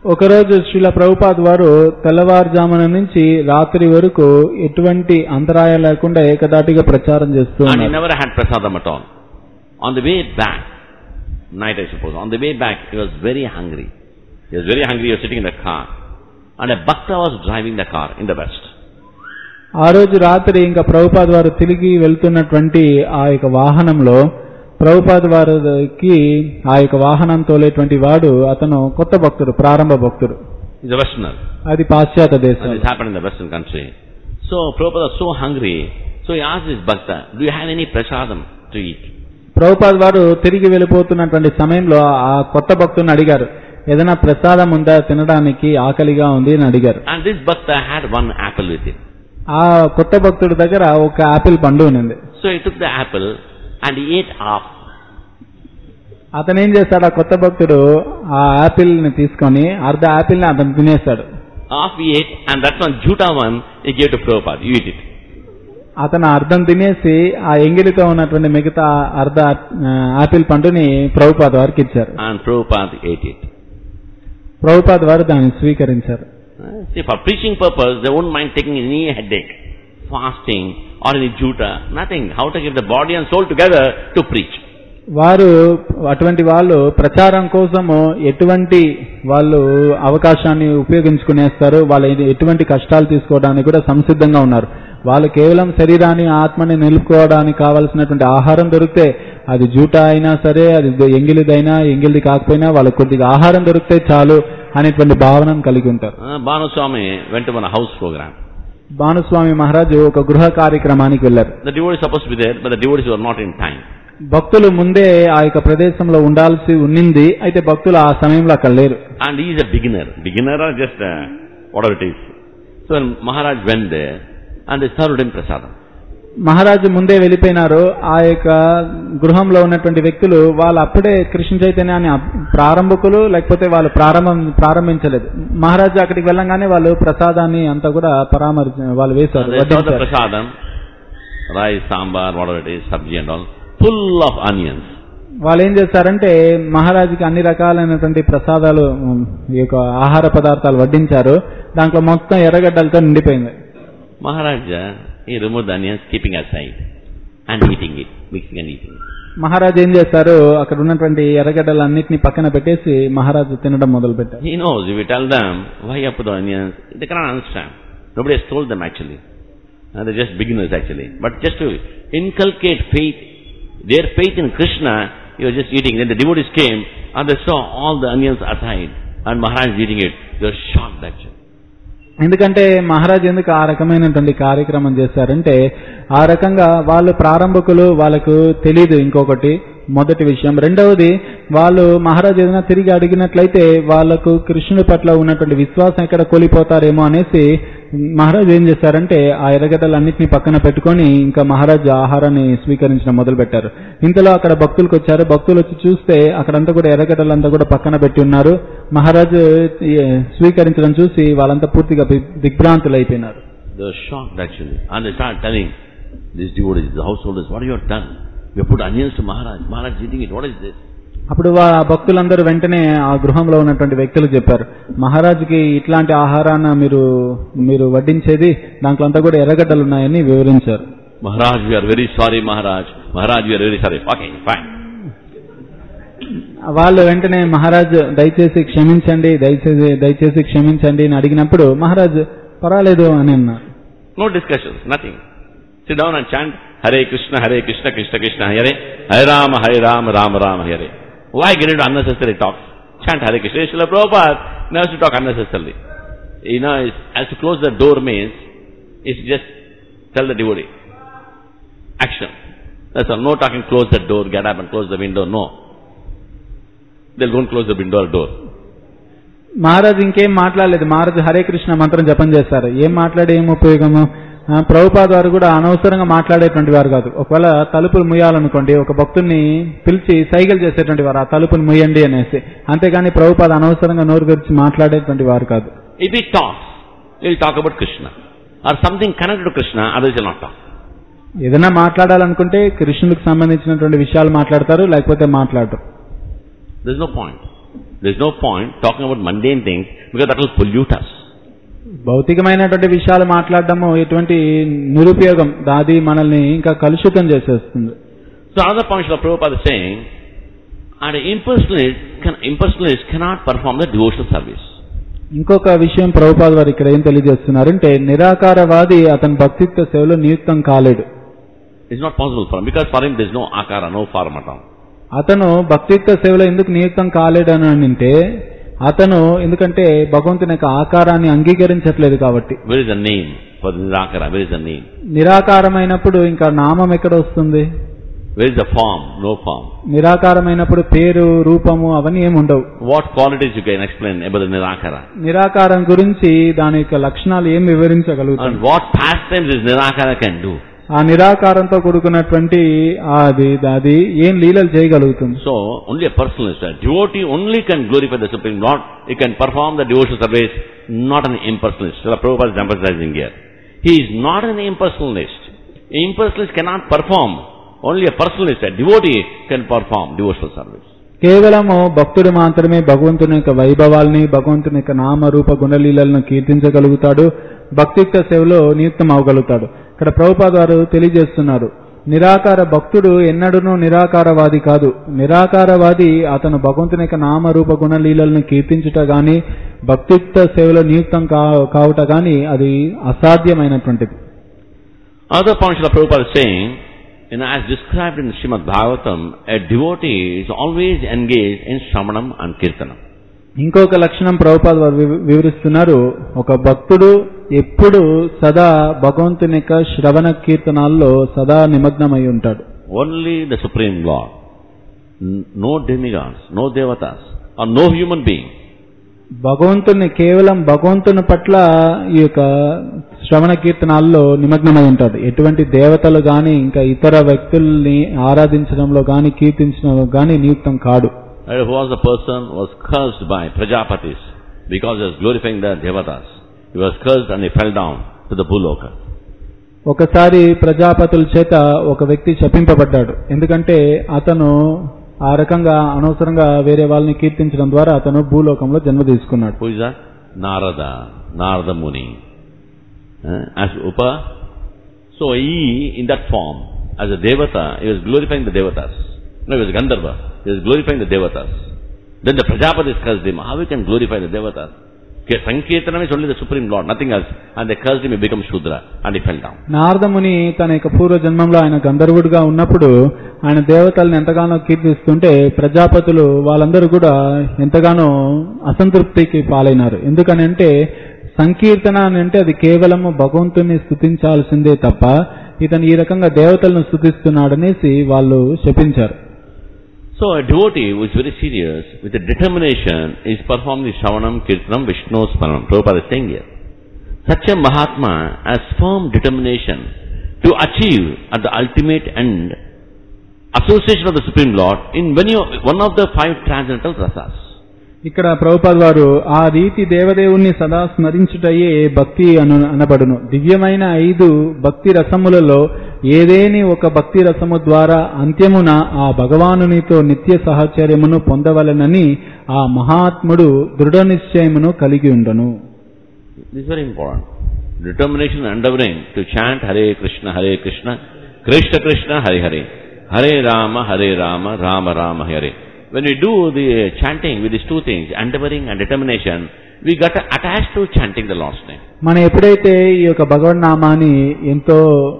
ఒకరోజు శ్రీల ప్రభుపాద్ వారు తెల్లవారుజామున నుంచి రాత్రి వరకు ఎటువంటి అంతరాయం లేకుండా ఏకదాటిగా ప్రచారం చేస్తూ And he ఉన్నారు never had prasadam at all. On the way back, night I suppose, on the way back he was very hungry. He was very hungry, he was sitting in the car. And a bhakta was driving the car in the west. ఆ రోజు రాత్రి ఇంకా ప్రభుపాద్ వారు తిరిగి వెళ్తున్నటువంటి ఆ యొక్క వాహనంలో ప్రభుపాద్ వారికి ఆ యొక్క వాహనం తోలేటువంటి వాడు అతను కొత్త భక్తుడు ప్రారంభ భక్తుడు He's a westerner. అది పాశ్చాత్య And దేశం this happened in the western country. So Prabhupada was so hungry, so he asked this bhakta, do you have any prasadam to eat? Prabhupad వారు తిరిగి వెళ్ళిపోతున్నటువంటి సమయంలో ఆ కొత్త భక్తుని అడిగారు ఏదైనా ప్రసాదం ఉందా తినడానికి ఆకలిగా ఉంది అని అడిగారు And this bhakta had one apple with him. ఆ కొత్త భక్తుడి దగ్గర ఒక ఆపిల్ పండు ఉన్నింది So he took the apple and he ate half. అతను ఏం చేస్తాడు ఆ కొత్త భక్తుడు ఆ ఆపిల్ ని తీసుకొని అర్ధ ఆపిల్ ని అతను తినేస్తాడు Half he ate and that one juta one he gave to Prabhupada. You eat it. అతను అర్ధం తినేసి ఆ ఎంగిలితో ఉన్నటువంటి మిగతా అర్ధ ఆ, ఆపిల్ పండుని ప్రభుపాద వారికి ఇచ్చారు And Prabhupada ate it. Prabhupada వారు దాన్ని స్వీకరించారు Uh, See, for preaching purpose, they won't mind taking any headache, fasting, or any juta, nothing. How to give the body and soul together to preach. వారు అటువంటి వాళ్ళు ప్రచారం కోసము ఎటువంటి వాళ్ళు అవకాశాన్ని ఉపయోగించుకునేస్తారు వాళ్ళు ఎ- ఎటువంటి కష్టాలు తీసుకోవడానికి కూడా సంసిద్ధంగా ఉన్నారు వాళ్ళు కేవలం శరీరాన్ని ఆత్మని నిలుపుకోవడానికి కావలసినటువంటి ఆహారం దొరికితే అది జూటా అయినా సరే అది ద- ఎంగిలిదైనా ఎంగిలిది కాకపోయినా వాళ్ళకి కొద్దిగా ఆహారం దొరికితే చాలు అనేటువంటి భావనను కలిగి ఉంటారు Uh, Bhanuswami went to one house program. భానుస్వామి మహారాజు ఒక గృహ కార్యక్రమానికి వెళ్లారు The devotees supposed to be there, but the devotees were not in time. భక్తులు ముందే ఆ యొక్క ప్రదేశంలో ఉండాల్సి ఉన్నింది అయితే భక్తులు ఆ సమయంలో అక్కడ లేరు And he is a beginner. Beginner or just uh, whatever it is. So when Maharaj went there, and they served him prasadam. మహారాజు ముందే వెళ్ళిపోయినారు ఆ యొక్క గృహంలో ఉన్నటువంటి వ్యక్తులు వాళ్ళు అప్పుడే కృష్ణ చైతన్యాన్ని అప్- ప్రారంభకులు లేకపోతే వాళ్ళు ప్రారంభం ప్రారంభించలేదు మహారాజు అక్కడికి వెళ్ళంగానే వాళ్ళు ప్రసాదాన్ని అంతా కూడా పరామర్శ వాళ్ళు వేశారు And they served the వడ్డించారు. prasadam, rice, sambar, whatever it is, sabji and all, full of onions. వాళ్ళు ఏం చేశారంటే మహారాజుకి అన్ని రకాలైనటువంటి ప్రసాదాలు ఉమ్, ఈ యొక్క ఆహార పదార్థాలు వడ్డించారు దాంట్లో మొత్తం ఎర్రగడ్డలతో నిండిపోయింది Maharaja, he removed the onions, keeping aside, and eating it, mixing and eating it. మహారాజు ఏం చేశారు అక్కడ ఉన్నటువంటి ఎర్రగడ్డలన్నింటినీ పక్కన పెట్టేసి మహారాజు తినడం మొదలు పెట్టారు He knows, if you tell them, why you put the onions, they cannot understand. Nobody has told them actually. Uh, they're just beginners actually. But just to inculcate faith, their faith in Krishna, he was just eating. Then the devotees came, and they saw all the onions aside, and Maharaj is eating it. They were shocked actually. ఎందుకంటే మహారాజ్ ఎందుకు ఆ రకమైనటువంటి కార్యక్రమం చేశారంటే ఆ రకంగా వాళ్ళు ప్రారంభకులు వాళ్ళకు తెలియదు ఇంకొకటి మొదటి విషయం రెండవది వాళ్ళు మహారాజ్ ఏదైనా తిరిగి అడిగినట్లయితే వాళ్ళకు కృష్ణుడి పట్ల ఉన్నటువంటి విశ్వాసం ఎక్కడ కోల్పోతారేమో అనేసి మహారాజ్ ఏం చేశారంటే ఆ ఎర్రగడ్డలన్నింటినీ పక్కన పెట్టుకొని ఇంకా మహారాజ్ ఆహారాన్ని స్వీకరించడం మొదలు పెట్టారు ఇంతలో అక్కడ భక్తులకు వచ్చారు భక్తులు వచ్చి చూస్తే అక్కడంతా కూడా ఎర్రగడ్డలంతా కూడా పక్కన పెట్టి ఉన్నారు మహారాజు ఏ, స్వీకరించడం చూసి వాళ్ళంతా పూర్తిగా ది- దిగ్భ్రాంతులు అయిపోయినారు They were shocked actually. And they started telling these devotees, the householders, what have you done? You have put onions to Maharaj. Maharaj is eating it. What is this? అప్పుడు వా- ఆ భక్తులందరూ వెంటనే ఆ గృహంలో ఉన్నటువంటి వ్యక్తులు చెప్పారు మహారాజుకి ఇట్లాంటి ఆహారాన్ని మీరు మీరు వడ్డించేది దాంట్లో అంతా కూడా ఎర్రగడ్డలు ఉన్నాయని వివరించారు Maharaj, we are very sorry, Maharaj. Maharaj, we are very sorry. Okay, fine. వాళ్ళు వెంటనే మహారాజ్ దయచేసి క్షమించండి దయచేసి దయచేసి క్షమించండి అని అడిగినప్పుడు మహారాజ్ పర్వాలేదు అని అన్నారు No discussions, nothing. Sit down and chant Hare Krishna, Hare Krishna, Krishna Krishna, Hare Hare Rama, Hare Rama, Rama Rama, Hare. Why get into unnecessary talks? Chant Hare Krishna. Srila Prabhupada never to talk unnecessarily. You know, it's, as to close the door means, it's just tell the devotee. Action. That's all. No talking, close the door, get up and close the window. No. They'll go and close the window or door. మహారాజు ఇంకేం మాట్లాడలేదు మహారాజు హరే కృష్ణ మంత్రం జపం చేస్తారు ఏం మాట్లాడే ఏం ఉపయోగము ఆ, ప్రభుపాద వారు కూడా అనవసరంగా మాట్లాడేటువంటి వారు కాదు ఒకవేళ తలుపులు ముయ్యాలనుకోండి ఒక భక్తుల్ని పిలిచి సైకిల్ చేసేటువంటి వారు ఆ తలుపులు ముయ్యండి అనేసి అంతేగాని ప్రభుపాద అనవసరంగా నోరు తెరిచి మాట్లాడేటువంటి వారు కాదు If he talks, he'll talk about Krishna. Or something connected to Krishna, others will not talk. ఏదైనా మాట్లాడాలనుకుంటే కృష్ణుడికి సంబంధించినటువంటి విషయాలు మాట్లాడతారు లేకపోతే మాట్లాడరు There's no point. There's no point talking about mundane things because that will pollute us. భౌతికమైనటువంటి విషయాలు మాట్లాడడము ఎటువంటి నిరుపయోగం అది మనల్ని ఇంకా కలుషితం చేసేస్తుంది So other points of Prabhupada is saying, and impersonalist, can, impersonalist cannot perform the devotional service. ఇంకొక విషయం ప్రభుపాద వారు ఇక్కడ ఏం తెలియజేస్తున్నారంటే నిరాకారవాది అతని భక్తిత్వ సేవలో నియుక్తం కాలేడు It's not possible for him because for him there's no akara, no form at all. అతను భక్తిత్వ సేవలో ఎందుకు నియుక్తం కాలేడని అంటే అతను ఎందుకంటే భగవంతుని యొక్క ఆకారాన్ని అంగీకరించట్లేదు కాబట్టి Where is the name for the nirakara? Where is the name? నిరాకారమైనప్పుడు ఇంకా నామం ఎక్కడ వస్తుంది Where is the form? No form. నిరాకారమైనప్పుడు పేరు రూపము అవన్నీ ఏమి ఉండవు What qualities you can explain about the nirakara? నిరాకారం గురించి దాని యొక్క లక్షణాలు ఏం వివరించగలుగుతాం And what pastimes this nirakara can do? ఆ నిరాకారంతో కూడుకున్నటువంటి అది అది ఏం లీలలు చేయగలుగుతుంది So, only a personalist, a devotee only can glorify the Supreme Lord. He can perform the devotional service, not an impersonalist. So, Prabhupada is emphasizing here. He is not an impersonalist. An impersonalist cannot perform. Only a personalist, a devotee can perform devotional service. కేవలము భక్తుడు మాత్రమే భగవంతుని యొక్క వైభవాల్ని భగవంతుని యొక్క నామ రూప గుణలీలను కీర్తించగలుగుతాడు భక్తిత్వ సేవలో నియుక్తం అవగలుగుతాడు ఇక్కడ ప్రభుపాద వారు తెలియజేస్తున్నారు నిరాకార భక్తుడు ఎన్నడూనూ నిరాకారవాది కాదు నిరాకారవాది అతను భగవంతుని యొక్క నామ రూప గుణలీలను కీర్తించుట గాని భక్తిత్వ సేవలో నియుక్తం కా- కావుట గాని అది అసాధ్యమైనటువంటిది Other points of Prabhupada is saying, you know, as described in Srimad Bhagavatam, a devotee is always engaged in Shramanam and Kirtanam. ఇంకొక లక్షణం ప్రభుపాద వారు వివ- వివరిస్తున్నారు ఒక భక్తుడు ఎప్పుడు సదా భగవంతుని యొక్క శ్రవణ కీర్తనాల్లో సదా నిమగ్నమై ఉంటాడు Only the Supreme Lord. N- No demigods, no devatas, or no human being. భగవంతుని కేవలం భగవంతుని పట్ల ఈ యొక్క శ్రవణ కీర్తనాల్లో నిమగ్నమై ఉంటాడు ఎటువంటి దేవతలు గాని ఇంకా ఇతర వ్యక్తుల్ని ఆరాధించడంలో గాని కీర్తించడంలో గాని నియుక్తం కాడు And who was the person who was cursed by Prajapatis because he was glorifying the devatas. He was cursed and he fell down to the Bhuloka. ఒకసారి ప్రజాపతుల చేత ఒక వ్యక్తి శపింపబడ్డాడు ఎందుకంటే అతను ఆ రకంగా అనవసరంగా వేరే వాళ్ళని కీర్తించడం ద్వారా అతను భూలోకంలో జన్మ తీసుకున్నాడు Who is that? Narada, Narada Muni. Uh, as Upa. So he, in that form, as a devata, he was glorifying the devatas. No, he was Gandharva. He was glorifying the devatas. Then the Prajapatis cursed him. How we can glorify the devatas? Ke- Sankirtanam is only the Supreme Lord, nothing else. And they cursed him, he became Shudra, and he fell down. నారదముని తన యొక్క పూర్వ జన్మంలో ఆయన గంధర్వుడిగా ఉన్నప్పుడు ఆయన దేవతల్ని ఎంతగానో కీర్తిస్తుంటే ప్రజాపతులు వాళ్ళందరూ కూడా ఎంతగానో అసంతృప్తికి పాలైనారు ఎందుకనంటే సంకీర్తన అని అంటే అది కేవలము భగవంతుని స్థుతించాల్సిందే తప్ప ఇతను ఈ రకంగా దేవతలను స్థుతిస్తున్నాడనేసి వాళ్ళు శపించారు So a devotee who is very serious, with a determination, is performing the Shravanam, Kirtanam, Vishnu Smaranam. Prabhupada is saying here. Such a Mahatma has firm determination to achieve at the ultimate end association of the Supreme Lord in many of, one of the five transcendental rasas. ఇక్కడ ప్రభుపాద్ వారు ఆ రీతి దేవదేవుణ్ణి సదా స్మరించుటయే భక్తి అను అనబడును దివ్యమైన ఐదు భక్తి రసములలో ఏదేని ఒక భక్తి రసము ద్వారా అంత్యమున ఆ భగవానునితో నిత్య సహచర్యమును పొందవలనని ఆ మహాత్ముడు దృఢ నిశ్చయమును కలిగి ఉండను This is very important. Determination and endeavoring to chant Hare Krishna, Hare Krishna, Krishna Krishna, Hare Hare, Hare Rama, Hare Rama, Rama Rama, Hare. When we do the chanting with these two things, endeavoring and determination, we got attached to chanting the Lord's name. మనం ఎప్పుడైతే ఈ యొక్క భగవన్నామాన్ని ఎంతో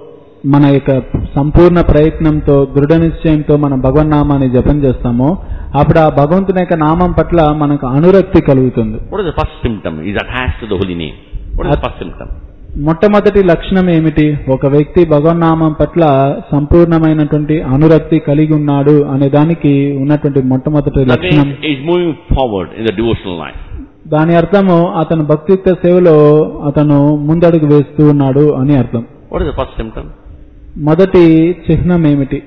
మన యొక్క సంపూర్ణ ప్రయత్నంతో దృఢ నిశ్చయంతో మనం భగవన్నామాన్ని జపం చేస్తామో అప్పుడు ఆ భగవంతుని యొక్క నామం పట్ల మనకు అనురక్తి కలుగుతుంది What is the first symptom? Is attached to the holy name. What is the first symptom? మొట్టమొదటి లక్షణం ఏమిటి ఒక వ్యక్తి భగవన్నామం పట్ల సంపూర్ణమైనటువంటి అనురక్తి కలిగి ఉన్నాడు అనే దానికి ఉన్నటువంటి మొట్టమొదటి That లక్షణం means he is moving forward in the devotional life. దాని అర్థము అతను భక్తిత్వ సేవలో అతను ముందడుగు వేస్తూ ఉన్నాడు అని అర్థం What is the first symptom? మొదటి చిహ్నం ఏమిటి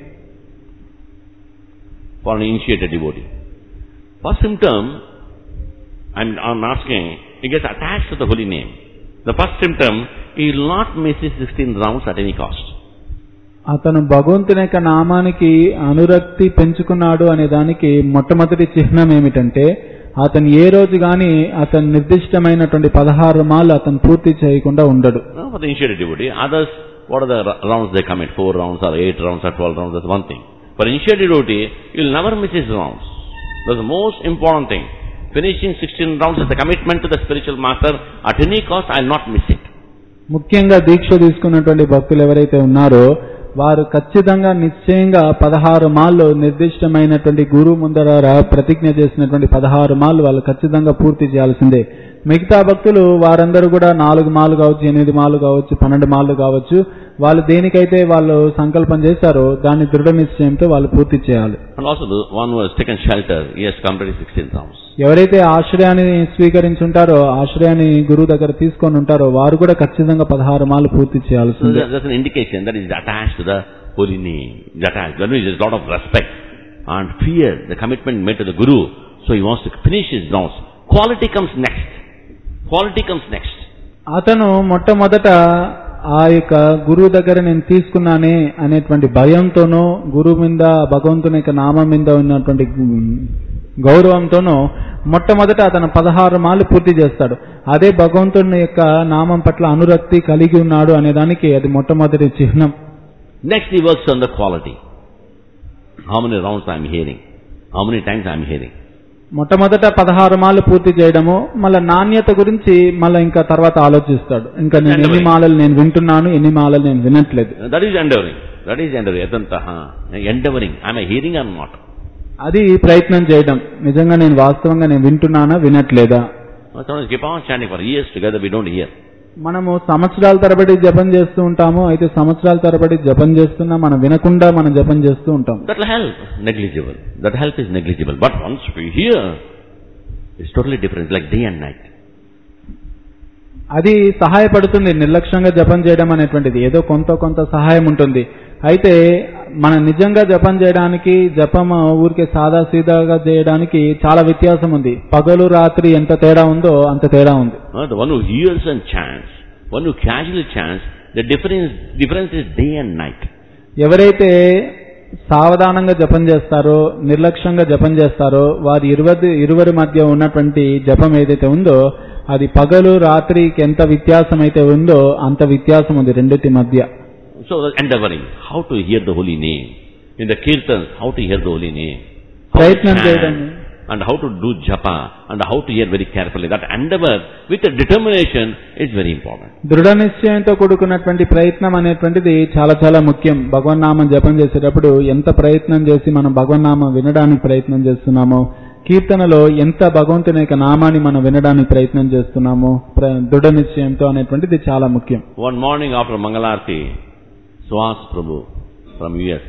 for an initiated devotee. First symptom, I'm, I'm asking, he gets attached to the holy name. The first symptom, he will not miss his 16 rounds at any cost. అతను భగవంతుని యొక్క నామానికి అనురక్తి పెంచుకున్నాడు అనే దానికి మొట్టమొదటి చిహ్నం ఏమిటంటే అతను ఏ రోజు గాని అతను నిర్దిష్టమైనటువంటి పదహారు మాలు అతను పూర్తి చేయకుండా ఉండడు No, for the initiated devotee, others, what are the r- rounds they commit? Four rounds or eight rounds or twelve rounds, that's one thing. For initiated devotee, you'll never miss his rounds. That's the most important thing. Finishing 16 rounds is a commitment to the spiritual master. At any cost, I'll not miss it. ముఖ్యంగా దీక్ష తీసుకున్నటువంటి భక్తులు ఎవరైతే ఉన్నారో వారు ఖచ్చితంగా నిశ్చయంగా పదహారు మాళ్ళు నిర్దిష్టమైనటువంటి గురువు ముందర ప్రతిజ్ఞ చేసినటువంటి పదహారు మాళ్ళు వాళ్ళు ఖచ్చితంగా పూర్తి చేయాల్సిందే మిగతా భక్తులు వారందరూ కూడా నాలుగు మాలు కావచ్చు ఎనిమిది మాలు కావచ్చు పన్నెండు మాలు కావచ్చు వాళ్ళు దేనికైతే వాళ్ళు సంకల్పం చేశారో దాన్ని దృఢ నిశ్చయంతో వాళ్ళు పూర్తి చేయాలి And also the one who has taken shelter, he has completed 16 rounds. ఎవరైతే ఆశ్రయాన్ని స్వీకరించి ఉంటారో ఆశ్రయాన్ని గురువు దగ్గర తీసుకొని ఉంటారో వారు కూడా ఖచ్చితంగా పదహారు మాలు పూర్తి So చేయాల్సిందే that- that's an indication that is attached to the holy name. Is attached. That means there's a lot of respect and fear, the commitment made to the Guru. So he wants to finish his rounds. Quality comes next. Quality comes next. అతను మొట్టమొదట ఆ యొక్క గురువు దగ్గర నేను తీసుకున్నానే అనేటువంటి భయంతోనో గురువు మీద భగవంతుని యొక్క నామం మీద ఉన్నటువంటి గౌరవంతోనో మొట్టమొదట అతను పదహారు మాలు పూర్తి చేస్తాడు అదే భగవంతుని యొక్క నామం పట్ల అనురక్తి కలిగి ఉన్నాడు అనే దానికి అది మొట్టమొదటి చిహ్నం Next he works on the quality. How many rounds I'm hearing? How many times I'm hearing? మొట్టమొదట పదహారు మాలు పూర్తి చేయడము మళ్ళీ నాణ్యత గురించి మళ్ళీ ఇంకా తర్వాత ఆలోచిస్తాడు ఇంకా నేను ఎన్ని మాలలు నేను వింటున్నాను ఎన్ని మాలలు నేను వినట్లేదు That is endeavoring. That is endeavoring. Yatantaha. Endeavoring. Am I hearing or not? అది ప్రయత్నం చేయడం నిజంగా నేను వాస్తవంగా నేను వింటున్నానా వినట్లేదా Sometimes keep on chanting for years together, we don't hear. మనము సంవత్సరాల తరబడి జపం చేస్తూ ఉంటాము అయితే సంవత్సరాల తరబడి జపం చేస్తున్నా మనం వినకుండా మనం జపం చేస్తూ ఉంటాం That will help. Negligible. That help is negligible. But once we hear, it's totally different, like day and night. అది సహాయపడుతుంది నిర్లక్ష్యంగా జపం చేయడం అనేటువంటిది ఏదో కొంత కొంత సహాయం ఉంటుంది అయితే మన నిజంగా జపం చేయడానికి జపం ఊరికే సాదా సీదాగా చేయడానికి చాలా వ్యత్యాసం ఉంది పగలు రాత్రి ఎంత తేడా ఉందో అంత తేడా ఉంది Uh, the one who hears and chants, one who casually chants, the difference, difference is day and night. ఎవరైతే సావధానంగా జపం చేస్తారో నిర్లక్ష్యంగా జపం చేస్తారో వారి ఇరువరి ఇరువురి మధ్య ఉన్నటువంటి జపం ఏదైతే ఉందో అది పగలు రాత్రికి ఎంత వ్యత్యాసం అయితే ఉందో అంత వ్యత్యాసం ఉంది రెండింటి మధ్య So the endeavoring, how to hear the holy name. In the kirtans, how to hear the holy name. How to ప్రయత్నం chant, చేయడం and how to do japa, and how to hear very carefully. That endeavor with a determination is very important. దృఢ నిశ్చయంతో కూడుకున్నటువంటి ప్రయత్నం అనేటువంటిది చాలా చాలా ముఖ్యం భగవన్నామం జపం చేసేటప్పుడు ఎంత ప్రయత్నం చేసి మనం భగవన్నామం వినడానికి ప్రయత్నం చేస్తున్నామో కీర్తనలో ఎంత భగవంతుని యొక్క నామాన్ని మనం వినడానికి ప్రయత్నం చేస్తున్నామో ప్ర- దృఢ నిశ్చయంతో అనేటువంటిది చాలా ముఖ్యం One morning after Mangalarti, Swaz Prabhu from US,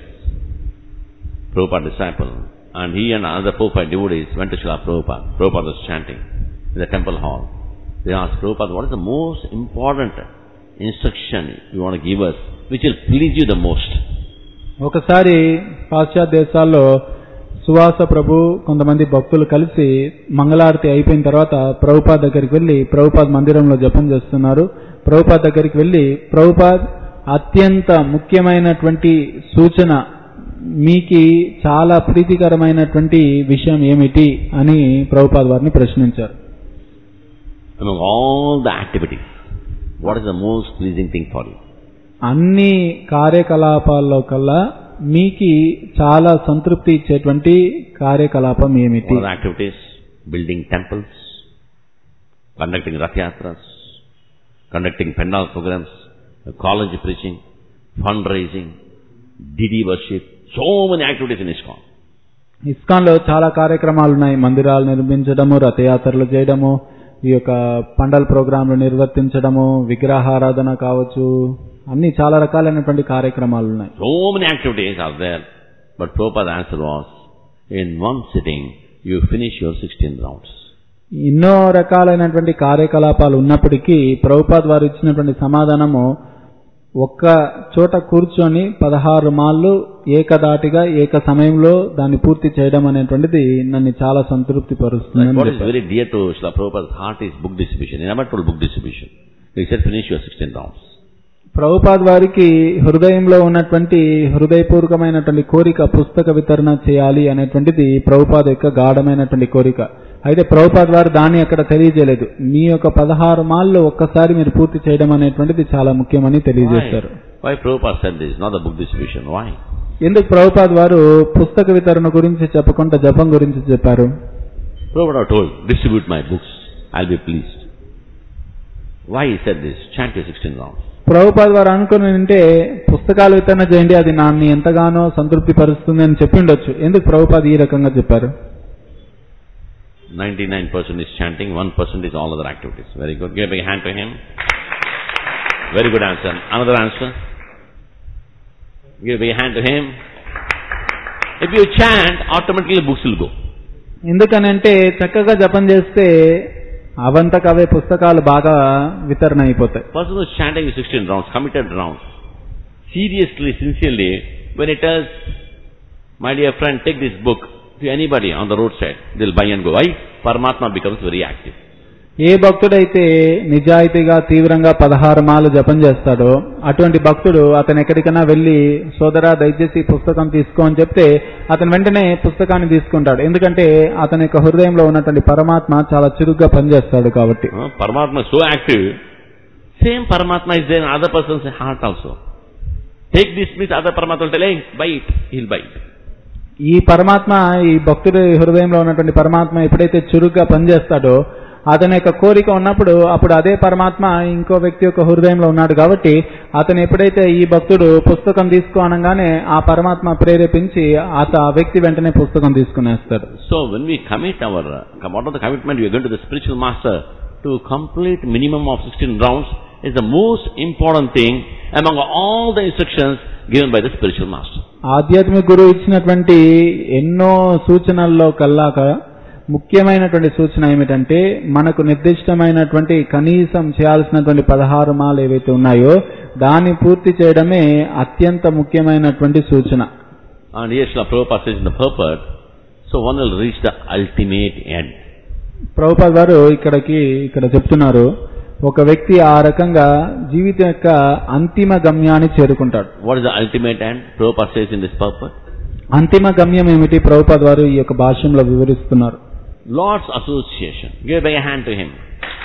Prabhupada disciple, and he and another four five devotees went to Srila Prabhupada. Prabhupada was chanting in the temple hall. They asked Prabhupada, what is the most important instruction you want to give us, which will please you the most? ఒకసారి పాశ్చాత్య దేశాల్లో సువాస ప్రభు కొంతమంది భక్తులు కలిసి మంగళారతి అయిపోయిన తర్వాత ప్రభుపాద్ దగ్గరికి వెళ్లి ప్రభుపాద్ మందిరంలో జపం చేస్తున్నారు ప్రభుపాద్ దగ్గరికి వెళ్లి ప్రభుపాద్ అత్యంత ముఖ్యమైనటువంటి సూచన మీకి చాలా ప్రీతికరమైనటువంటి విషయం ఏమిటి అని ప్రభుపాద్ వారిని ప్రశ్నించారు Among all the activities, what is the most pleasing thing for you? అన్ని కార్యకలాపాల్లో కల్లా మీకి చాలా సంతృప్తి ఇచ్చేటువంటి కార్యకలాపం ఏమిటి What are the activities? Building temples, conducting Rath Yatras, conducting Pendal programs, college preaching, fundraising, deity worship, so many activities in ISKCON. ISKCON లో చాలా కార్యక్రమాలు ఉన్నాయి మందిరాలు నిర్మించడము రథయాత్రలు చేయడము ఈ యొక్క పండల్ ప్రోగ్రాంలు నిర్వర్తించడము విగ్రహారాధన కావచ్చు అన్ని చాలా రకాలైనటువంటి కార్యక్రమాలు ఉన్నాయి So many activities are there. But Prabhupada's answer was, in one sitting, you finish your 16 rounds. ఎన్నో రకాలైనటువంటి కార్యకలాపాలు ఉన్నప్పటికీ ప్రభుపాద్ వారు ఇచ్చినటువంటి సమాధానము ఒక్క చోట కూర్చొని పదహారు మాళ్ళు ఏకదాటిగా ఏక సమయంలో దాన్ని పూర్తి చేయడం అనేటువంటిది నన్ను చాలా సంతృప్తి Like పరుస్తుంది what is very dear to Srila Prabhupada's heart is book distribution. He never told book distribution. He said, finish your 16 rounds. Prabhupad వారికి హృదయంలో ఉన్నటువంటి హృదయపూర్వకమైనటువంటి కోరిక పుస్తక వితరణ చేయాలి అనేటువంటిది ప్రభుపాద్ యొక్క గాఢమైనటువంటి కోరిక అయితే ప్రభుపాద్ వారు దాన్ని అక్కడ తెలియజేయలేదు మీ యొక్క పదహారు మాళ్ళు ఒక్కసారి మీరు పూర్తి చేయడం అనేటువంటిది చాలా ముఖ్యమని తెలియజేస్తారు Why? Why Prabhupada said this, not the book distribution? Why? ఎందుకు ప్రభుపాద్ వారు పుస్తక వితరణ గురించి చెప్పకుండా జపం గురించి చెప్పారు Prabhupada told, distribute my books, I'll be pleased. Why he said this? Chant your 16 rounds. Prabhupad వారు అనుకుని ఉంటే పుస్తకాలు వితరణ చేయండి అది నాన్ని ఎంతగానో సంతృప్తి పరుస్తుంది అని చెప్పిండొచ్చు ఎందుకు ప్రభుపాద్ ఈ రకంగా చెప్పారు 99% is chanting, 1% is all other activities. Very good. Give a big hand to him. Very good answer. Another answer. Give a big hand to him. If you chant, automatically books will go. ఎందుకనంటే చక్కగా జపం చేస్తే అవంతకవే పుస్తకాలు బాగా వితరణ అయిపోతాయి Person who is chanting his 16 rounds, committed rounds, seriously, sincerely, when he tells, my dear friend, take this book to anybody on the roadside, they'll buy and go. Why? Paramatma becomes very active. ఏ భక్తుడైతే నిజాయితీగా తీవ్రంగా పదహారు మాలు జపం చేస్తాడో అటువంటి భక్తుడు అతను ఎక్కడికైనా వెళ్లి సోదరా దయచేసి ఈ పుస్తకం తీసుకో అని చెప్తే అతను వెంటనే పుస్తకాన్ని తీసుకుంటాడు ఎందుకంటే అతని యొక్క హృదయంలో ఉన్నటువంటి పరమాత్మ చాలా చురుగ్గా పనిచేస్తాడు కాబట్టి Uh, Paramatma is so active, same Paramatma is there in other person's heart also. Take this means other Paramatma will tell, hey, buy it, he'll buy it. ఈ పరమాత్మ ఈ భక్తుడి హృదయంలో ఉన్నటువంటి పరమాత్మ ఎప్పుడైతే చురుగ్గా పనిచేస్తాడో అతని యొక్క కోరిక ఉన్నప్పుడు అప్పుడు అదే పరమాత్మ ఇంకో వ్యక్తి యొక్క హృదయంలో ఉన్నాడు కాబట్టి అతను ఎప్పుడైతే ఈ భక్తుడు పుస్తకం తీసుకో అనగానే ఆ పరమాత్మ ప్రేరేపించి అత ఆ వ్యక్తి వెంటనే పుస్తకం తీసుకునేస్తాడు So when we commit our, uh, what are the commitment we are going to the spiritual master to complete minimum of 16 rounds is the most important thing among all the instructions given by the spiritual master. ఆధ్యాత్మిక గురువు ఇచ్చినటువంటి ఎన్నో సూచనల్లో కల్లాక ముఖ్యమైనటువంటి సూచన ఏమిటంటే మనకు నిర్దిష్టమైనటువంటి కనీసం చేయాల్సినటువంటి పదహారు మాలు ఏవైతే ఉన్నాయో దాన్ని పూర్తి చేయడమే అత్యంత ముఖ్యమైనటువంటి సూచన And here Srila Prabhupada says in the purport, so one will reach the ultimate end. Prabhupad గారు ఇక్కడికి ఇక్కడ చెప్తున్నారు ఒక వ్యక్తి ఆ రకంగా జీవితం యొక్క అంతిమ గమ్యాన్ని చేరుకుంటాడు What is the ultimate end? Prabhupada says in this purport. అంతిమ గమ్యం ఏమిటి ప్రభుపాద్ వారు ఈ యొక్క భాష్యంలో వివరిస్తున్నారు Lord's association. Give a big hand to him.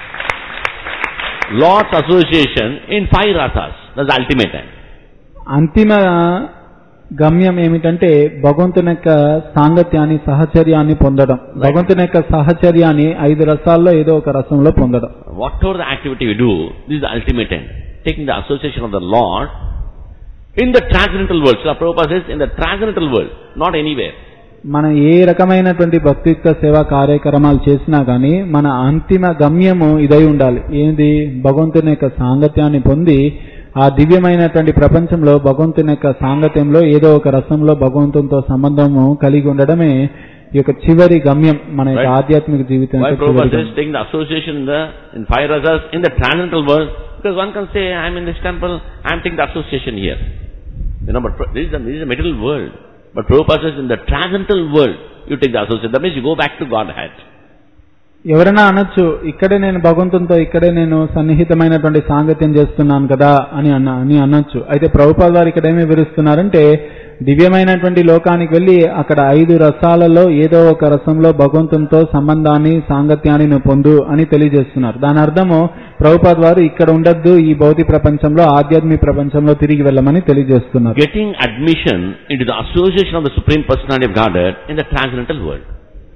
Lord's association in five rasas. That's the ultimate end. అంతిమ గమ్యం ఏమిటంటే భగవంతుని యొక్క సాంగత్యాన్ని సహచర్యాన్ని పొందడం భగవంతుని యొక్క సహచర్యాన్ని ఐదు రసాల్లో ఏదో ఒక రసంలో పొందడం Whatever the activity we do, this is the ultimate end. Taking the association of the Lord in the transcendental world. So Prabhupada says in the transcendental world, not anywhere. మనం ఏ రకమైనటువంటి భక్తియుక్త సేవా కార్యక్రమాలు చేసినా కానీ మన అంతిమ గమ్యము ఇదై ఉండాలి ఏంది భగవంతుని యొక్క సాంగత్యాన్ని పొంది ఆ దివ్యమైనటువంటి ప్రపంచంలో భగవంతుని యొక్క సాంగత్యంలో ఏదో ఒక రసంలో భగవంతునితో సంబంధము కలిగి ఉండడమే ఈ యొక్క చివరి గమ్యం మన యొక్క Right. ఆధ్యాత్మిక జీవితం Why యొక్క చివరి Prabhupada గమ్యం. says taking the association in the in five rasas in the transcendental world? Because one can say, I'm in this temple, I'm taking the association here. You know, but this is the, this is the material world. But Prabhupada says in the transcendental world, you take the association. That means you go back to Godhead. ఎవరైనా అనొచ్చు ఇక్కడే నేను భగవంతునితో ఇక్కడే నేను సన్నిహితమైనటువంటి సాంగత్యం చేస్తున్నాను కదా అని అన్న అని అనొచ్చు అయితే ప్రభుపాద వారు ఇక్కడ ఏమి వివరిస్తున్నారంటే దివ్యమైనటువంటి లోకానికి వెళ్ళి అక్కడ ఐదు రసాలలో ఏదో ఒక రసంలో భగవంతునితో సంబంధాన్ని సాంగత్యాన్ని నువ్వు పొందు అని తెలియజేస్తున్నారు దాని అర్థము ప్రభుపాద్ వారు ఇక్కడ ఉండద్దు ఈ భౌతిక ప్రపంచంలో ఆధ్యాత్మిక ప్రపంచంలో తిరిగి వెళ్ళమని తెలియజేస్తున్నారు Getting admission into the association of the Supreme Personality of Godhead in the transcendental world.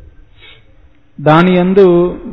దాని యందు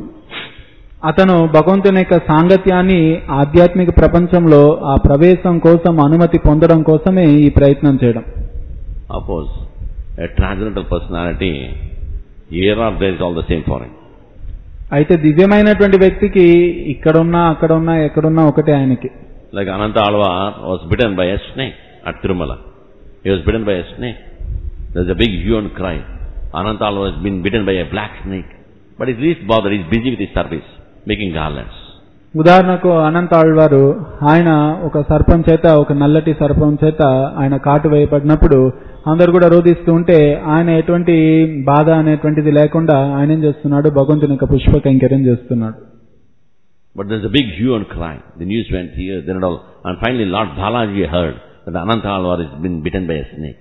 అతను భగవంతుని యొక్క సాంగత్యాన్ని ఆధ్యాత్మిక ప్రపంచంలో ఆ ప్రవేశం కోసం అనుమతి పొందడం కోసమే ఈ ప్రయత్నం చేయడం Of course, a transcendental personality, here or there is all the same for him. అయితే దివ్యమైనటువంటి వ్యక్తికి ఇక్కడున్నా అక్కడున్నా ఎక్కడున్నా ఒకటే ఆయనకి Like Ananta Alvar was bitten by a snake at Tirumala. He was bitten by a snake. There's a big hue and cry. Ananta Alvar has been bitten by a black snake. But he's least bothered. He's busy with his service, making garlands. ఉదాహరణకు అనంత ఆళ్వారు ఆయన ఒక సర్పం చేత ఒక నల్లటి సర్పం చేత ఆయన కాటు వేయబడినప్పుడు అందరు కూడా రోధిస్తూ ఉంటే ఆయన ఎటువంటి బాధ అనేటువంటిది లేకుండా ఆయన ఏం చేస్తున్నాడు భగవంతుని యొక్క పుష్ప కైంకర్యం చేస్తున్నాడు But there's a big hue and cry. The news went here, then and all. And finally Lord Balaji heard that Ananta Alvar has been bitten by a snake.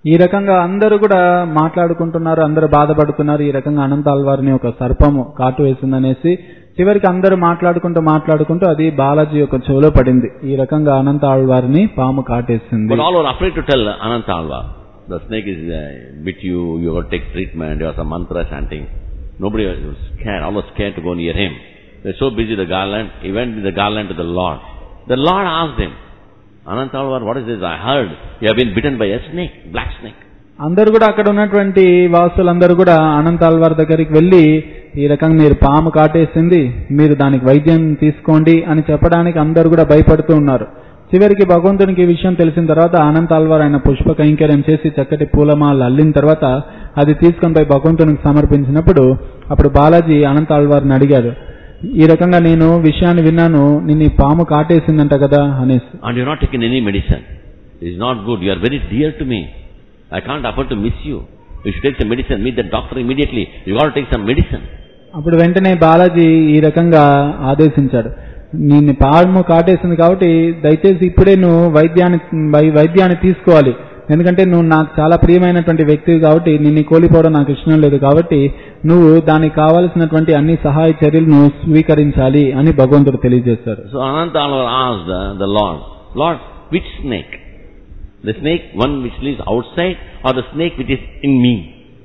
ఈ రకంగా అందరూ కూడా మాట్లాడుకుంటున్నారు అందరూ బాధపడుతున్నారు ఈ రకంగా అనంతాల్ వారిని ఒక సర్పము కాటు వేసిందనేసి చివరికి అందరూ మాట్లాడుకుంటూ మాట్లాడుకుంటూ అది బాలాజీ యొక్క చెవిలో పడింది ఈ రకంగా అనంత వారిని పాము కాటేసింది But all were afraid to tell Ananta Alva. The snake is uh, bit you, you got to take treatment, you have some mantra chanting. Nobody was scared, all was scared to go near him. They're so busy the garland, he went with the garland to the Lord. The Lord asked him, Ananta Alva, what is this? I heard you have been bitten by a snake, black snake. అందరూ కూడా అక్కడ ఉన్నటువంటి వాసులందరూ కూడా అనంతాల్ వారి దగ్గరికి వెళ్లి ఈ రకంగా మీరు పాము కాటేసింది మీరు దానికి వైద్యం తీసుకోండి అని చెప్పడానికి అందరూ కూడా భయపడుతూ ఉన్నారు చివరికి భగవంతునికి ఈ విషయం తెలిసిన తర్వాత అనంత ఆల్వార్ ఆయన పుష్ప కైంకర్యం చేసి చక్కటి పూలమాల అల్లిన తర్వాత అది తీసుకొని పోయి భగవంతునికి సమర్పించినప్పుడు అప్పుడు బాలాజీ అనంత ఆల్వార్ని అడిగాడు ఈ రకంగా నేను విషయాన్ని విన్నాను నిన్ను ఈ పాము కాటేసిందంట కదా అనేసి And you have not taken any medicine. It is not good. You are very dear to me. I can't afford to miss you. You should take some medicine. Meet the doctor immediately. You got to take some medicine. అప్పుడు వెంటనే బాలాజీ ఈ రకంగా ఆదేశించాడు నిన్ను పాము కాటేసింది కాబట్టి దయచేసి ఇప్పుడే నువ్వు వైద్యాన్ని వై- వైద్యాన్ని తీసుకోవాలి ఎందుకంటే నువ్వు నాకు చాలా ప్రియమైనటువంటి వ్యక్తివి కాబట్టి నిన్ను కోల్పోవడం నాకు ఇష్టం లేదు కాబట్టి నువ్వు దానికి కావలసినటువంటి అన్ని సహాయ చర్యలను స్వీకరించాలి అని భగవంతుడు తెలియజేశారు So Ananta Alvar asked the, the Lord, Lord, which snake? The snake, one which lives outside or the snake which is in me?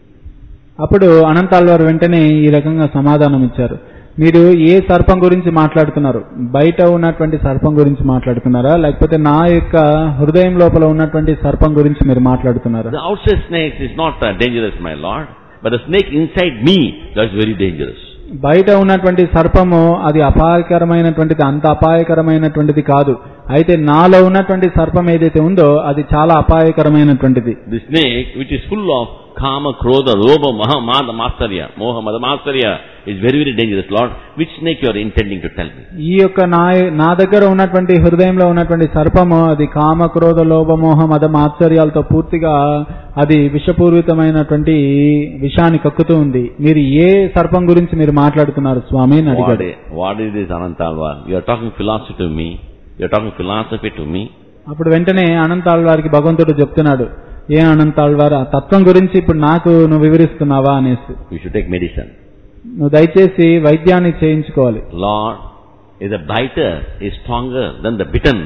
అప్పుడు అనంతాల్వారు వెంటనే ఈ రకంగా సమాధానం ఇచ్చారు మీరు ఏ సర్పం గురించి మాట్లాడుతున్నారు బయట ఉన్నటువంటి సర్పం గురించి మాట్లాడుతున్నారా లేకపోతే నా యొక్క హృదయం లోపల ఉన్నటువంటి సర్పం గురించి మీరు మాట్లాడుతున్నారా The outside snake is not uh, dangerous, my Lord. But the snake inside me, that's very dangerous. బయట ఉన్నటువంటి సర్పము అది అపాయకరమైనటువంటిది అంత అపాయకరమైనటువంటిది కాదు అయితే నాలో ఉన్నటువంటి సర్పం ఏదైతే ఉందో అది చాలా అపాయకరమైనటువంటిది The snake which is full of kama, krodha, loba, maha, mada, matsarya, moha, mada, matsarya is very, very dangerous, Lord. Which snake you are intending to tell me? ఈ యొక్క నా నా దగ్గర ఉన్నటువంటి హృదయంలో ఉన్నటువంటి సర్పము అది కామ క్రోధ లోభ మోహ మద ఆశ్చర్యాలతో పూర్తిగా అది విషపూరితమైనటువంటి విషాన్ని కక్కుతూ ఉంది మీరు ఏ సర్పం గురించి మీరు మాట్లాడుతున్నారు స్వామి అని What అడిగాడు is, what is this Anantalva? You are talking philosophy to me. You are talking philosophy to me. అప్పుడు వెంటనే అనంతాళ్ వారికి భగవంతుడు చెప్తున్నాడు ఏ అనంతాళ్ వారు ఆ తత్వం గురించి ఇప్పుడు నాకు నువ్వు వివరిస్తున్నావా అనేసి You should take medicine. నువ్వు దయచేసి వైద్యాన్ని చేయించుకోవాలి Lord, if the biter is stronger than the bitten,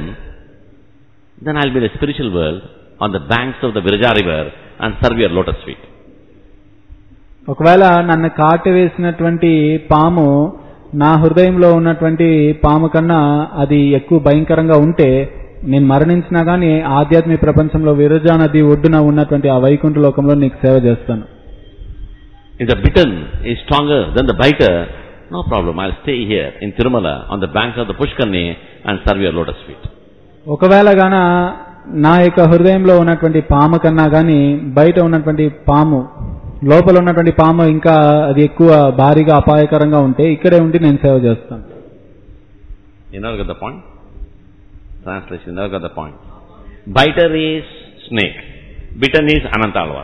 then I'll be in the spiritual world on the banks of the Viraja river and serve your lotus feet. ఒకవేళ నన్ను కాటు వేసినటువంటి పాము నా హృదయంలో ఉన్నటువంటి పాము కన్నా అది ఎక్కువ భయంకరంగా ఉంటే నేను మరణించినా గానీ ఆధ్యాత్మిక ప్రపంచంలో విరజా నది ఒడ్డున ఉన్నటువంటి ఆ వైకుంఠ లోకంలో నీకు సేవ చేస్తాను If the bitten is stronger than the biter, no problem. I'll stay here in Tirumala on the banks of the Pushkarni and serve your lotus feet. ఒకవేళ గాన నా యొక్క హృదయంలో ఉన్నటువంటి పాము కన్నా గాని బయట ఉన్నటువంటి పాము లోపల ఉన్నటువంటి పాము ఇంకా అది ఎక్కువ భారీగా అపాయకరంగా ఉంటే ఇక్కడే ఉండి నేను సేవ చేస్తాను You never got the point? Translation, you never got the point. Biter is snake. Bitten is Anantalva.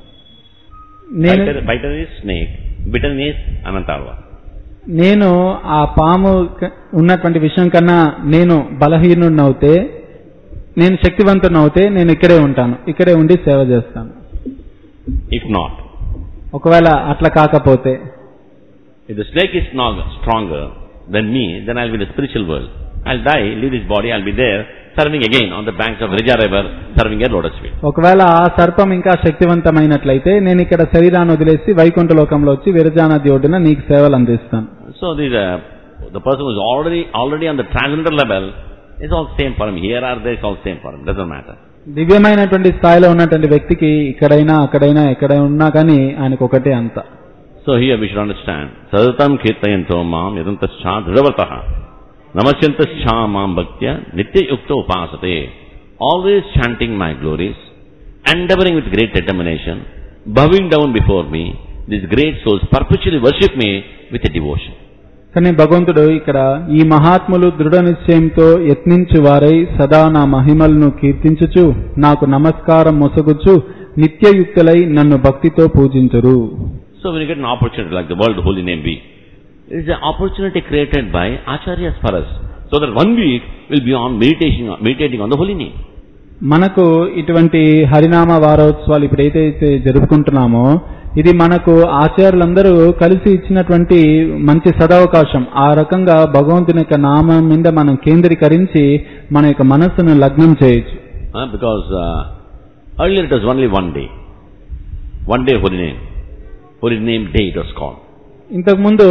నేను Biter, biter is snake. Bitten is Anantalva. నేను ఆ పాము క- ఉన్నటువంటి విషయం కన్నా నేను బలహీనుడిని అవుతే నేను శక్తివంతుని అవుతే నేను ఇక్కడే ఉంటాను ఇక్కడే ఉండి సేవ చేస్తాను If not, ఒకవేళ అట్లా కాకపోతే if the snake is not stronger than me, then I'll be in the spiritual world. I'll die, leave this body, I'll be there, serving again on the banks of Rija river, serving your lotus feet. ఒకవేళ ఆ సర్పం ఇంకా శక్తివంతమైనట్లయితే నేను ఇక్కడ శరీరాన్ని వదిలేసి వైకుంఠ లోకంలో వచ్చి విరజానది ఒడ్డున నీకు సేవలు అందిస్తాను So these, uh, the person who's already, already on the transcendental level, is all same for him. Here or there, it's all same for him. Doesn't matter. దివ్యమైనటువంటి స్థాయిలో ఉన్నటువంటి వ్యక్తికి ఇక్కడైనా అక్కడైనా ఎక్కడ ఉన్నా కానీ ఆయనకు ఒకటే అంత So here we should understand. Sadatam kirtayanto mam yadantascha dhruvatah. Namasyantascha mam bhaktya nitya yukta upasate. Always chanting my glories, endeavoring with great determination, bowing down before me, these great souls perpetually worship me with a devotion. కానీ భగవంతుడు ఇక్కడ ఈ మహాత్ములు దృఢ నిశ్చయంతో యత్నించు వారై సదా నా మహిమలను కీర్తించుచు నాకు నమస్కారం మొసగుచు నిత్యయుక్తులై నన్ను భక్తితో పూజించరు So when you get an opportunity like the World Holy Name Week, it is an opportunity created by Acharyas for us. So that one week will be on meditation, meditating on the holy name. మనకు ఇటువంటి హరినామ వారోత్సవాలు ఇప్పుడు ఏదైతే జరుపుకుంటున్నామో ఇది మనకు ఆచార్యులందరూ కలిసి ఇచ్చినటువంటి మంచి సదవకాశం ఆ రకంగా భగవంతుని యొక్క నామం మీద మనం కేంద్రీకరించి మన యొక్క మనస్సును లగ్నం చేయొచ్చు Uh, because uh, earlier it was only one day. One day holy name. Holy name day it was called. ఇంతకుముందు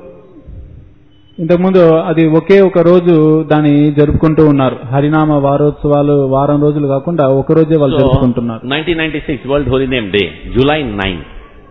ఇంతకుముందు అది ఒకే ఒక రోజు దాన్ని జరుపుకుంటూ ఉన్నారు హరినామ వారోత్సవాలు వారం రోజులు కాకుండా ఒక రోజే వాళ్ళు So, జరుపుకుంటున్నారు 1996 World Holy Name Day, July 9.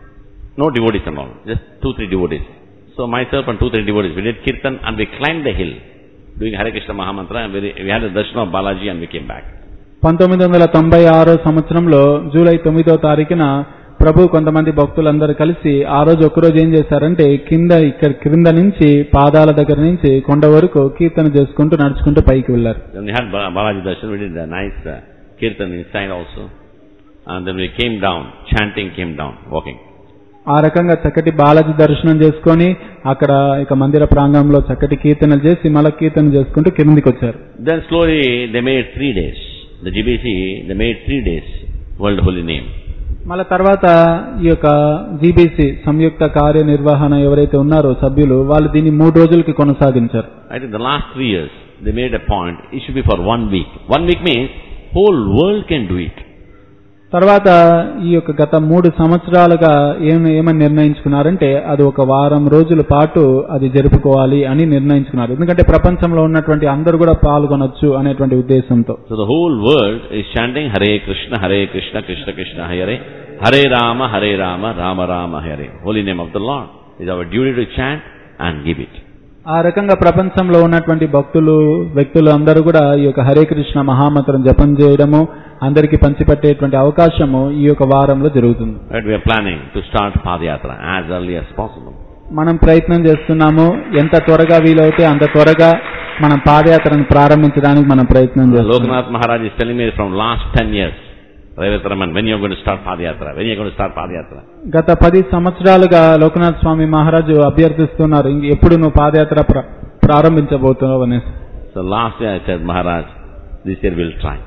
No devotees and all, just two, three devotees. So myself and two, three devotees, we did kirtan and we climbed the hill doing Hare Krishna Mahamantra and we, we had a darshan of Balaji and we came back. పంతొమ్మిది వందల తొంభై ఆరో సంవత్సరంలో జూలై తొమ్మిదో తారీఖున ప్రభు కొంతమంది భక్తులందరూ కలిసి ఆ రోజు ఒక్కరోజు ఏం చేశారంటే కింద ఇక్కడ క్రింద నుంచి పాదాల దగ్గర నుంచి కొండ వరకు కీర్తన చేసుకుంటూ నడుచుకుంటూ పైకి వెళ్లారు Then we had Ba- Balaji darshan, we did a nice uh, kirtan inside also. And then we came down, chanting came down, walking. ఆ రకంగా చక్కటి బాలాజీ దర్శనం చేసుకొని అక్కడ ఇక మందిర ప్రాంగణంలో చక్కటి కీర్తనలు చేసి మళ్ళీ కీర్తన చేసుకుంటూ కిందికి వచ్చారు Then slowly they made three days. The GBC, they made three days World Holy Name. మళ్ళా తర్వాత ఈ యొక్క జీబీసీ సంయుక్త కార్యనిర్వహణ ఎవరైతే ఉన్నారో సభ్యులు వాళ్ళు దీన్ని మూడు రోజులకి కొనసాగించారు I think the last three years, they made a point, it should be for one week. One week means whole world can do it. తర్వాత ఈ యొక్క గత మూడు సంవత్సరాలుగా ఏం ఏమని నిర్ణయించుకున్నారంటే అది ఒక వారం రోజుల పాటు అది జరుపుకోవాలి అని నిర్ణయించుకున్నారు ఎందుకంటే ప్రపంచంలో ఉన్నటువంటి అందరూ కూడా పాల్గొనొచ్చు అనేటువంటి ఉద్దేశంతో So the whole world is chanting Hare Krishna, Hare Krishna, Krishna Krishna, Hare Hare Rama, Hare Rama, Rama Rama, Hare. Holy name of the Lord. It is our duty to chant and give it. ఆ రకంగా ప్రపంచంలో ఉన్నటువంటి భక్తులు వ్యక్తులు అందరూ కూడా ఈ యొక్క హరే కృష్ణ మహామంత్రం జపం చేయడము అందరికీ పంచిపెట్టేటువంటి అవకాశము ఈ యొక్క వారంలో జరుగుతుంది Right? We are planning to start Padayatra as early as possible. మనం ప్రయత్నం చేస్తున్నాము ఎంత త్వరగా వీలైతే అంత త్వరగా మనం పాదయాత్రను ప్రారంభించడానికి మనం ప్రయత్నం చేస్తున్నాం Lokanath Maharaj is telling me from last 10 years, Ravataraman, when you are going to start Padayatra, when you are going to start Padayatra. గత పది సంవత్సరాలుగా లోకనాథ్ స్వామి మహారాజు అభ్యర్థిస్తున్నారు ఇంక ఎప్పుడు నువ్వు పాదయాత్ర ప్ర- ప్రారంభించబోతున్నావు అనేసి So last year I said, Maharaj, this year we'll try.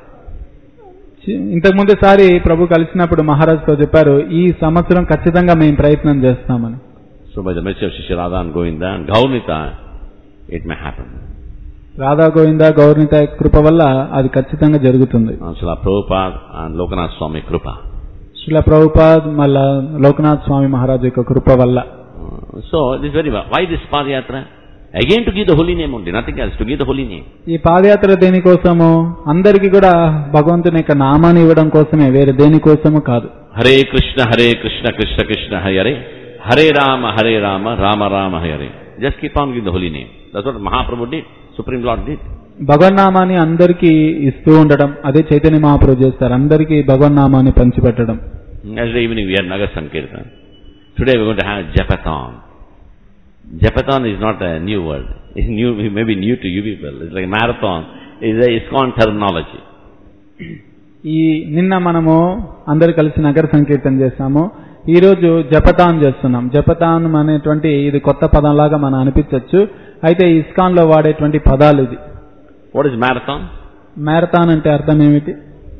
ఇంతకు ముందుసారి ప్రభు కలిసినప్పుడు మహారాజుతో చెప్పారు ఈ సంవత్సరం ఖచ్చితంగా మేము ప్రయత్నం చేస్తామని So by the mercy of Shishya Radha and Govinda and Gaunita, it may happen. Radha Govinda గౌరనిత కృప వల్ల అది ఖచ్చితంగా జరుగుతుంది And Srila Prabhupada and Lokanath Swami Krupa. శిల ప్రభుపాద్ మళ్ళా లోకనాథ్ స్వామి మహారాజు యొక్క కృప వల్ల Uh, So this is very well. Why this Padayatra? Again to give the holy name only, nothing else, to give the holy name. ఈ పాదయాత్ర దేనికోసము అందరికీ కూడా భగవంతుని యొక్క నామాన్ని ఇవ్వడం కోసమే వేరే దేనికోసము కాదు Hare Krishna, Hare Krishna, Krishna Krishna, Hare Hare Rama, Hare Rama, Rama Rama, Hare. Just keep on giving the holy name. That's what Mahaprabhu did, Supreme Lord did. భగవన్నామాన్ని అందరికీ ఇస్తూ ఉండడం అదే చైతన్య మహాప్రభు చేస్తారు అందరికí భగవన్నామాన్ని పంచిపెట్టడం Yesterday evening we had Nagar Sankirtan. Today we're going to have Japathon. Japathon is not a new word. It's new, it may be new to you people. It's like marathon. It's a ISKCON terminology. ఈ నిన్న మనము అందరు కలిసి నగర సంకీర్తన చేస్తాము ఈ రోజు జపతాన్ చేస్తున్నాం జపతాన్ అనేటువంటి ఇది కొత్త పదంలాగా మనం అనిపించవచ్చు అయితే ఇస్కాన్ లో వాడేటువంటి పదాలు ఇది What is marathon? మ్యారథాన్ అంటే అర్థం ఏమిటి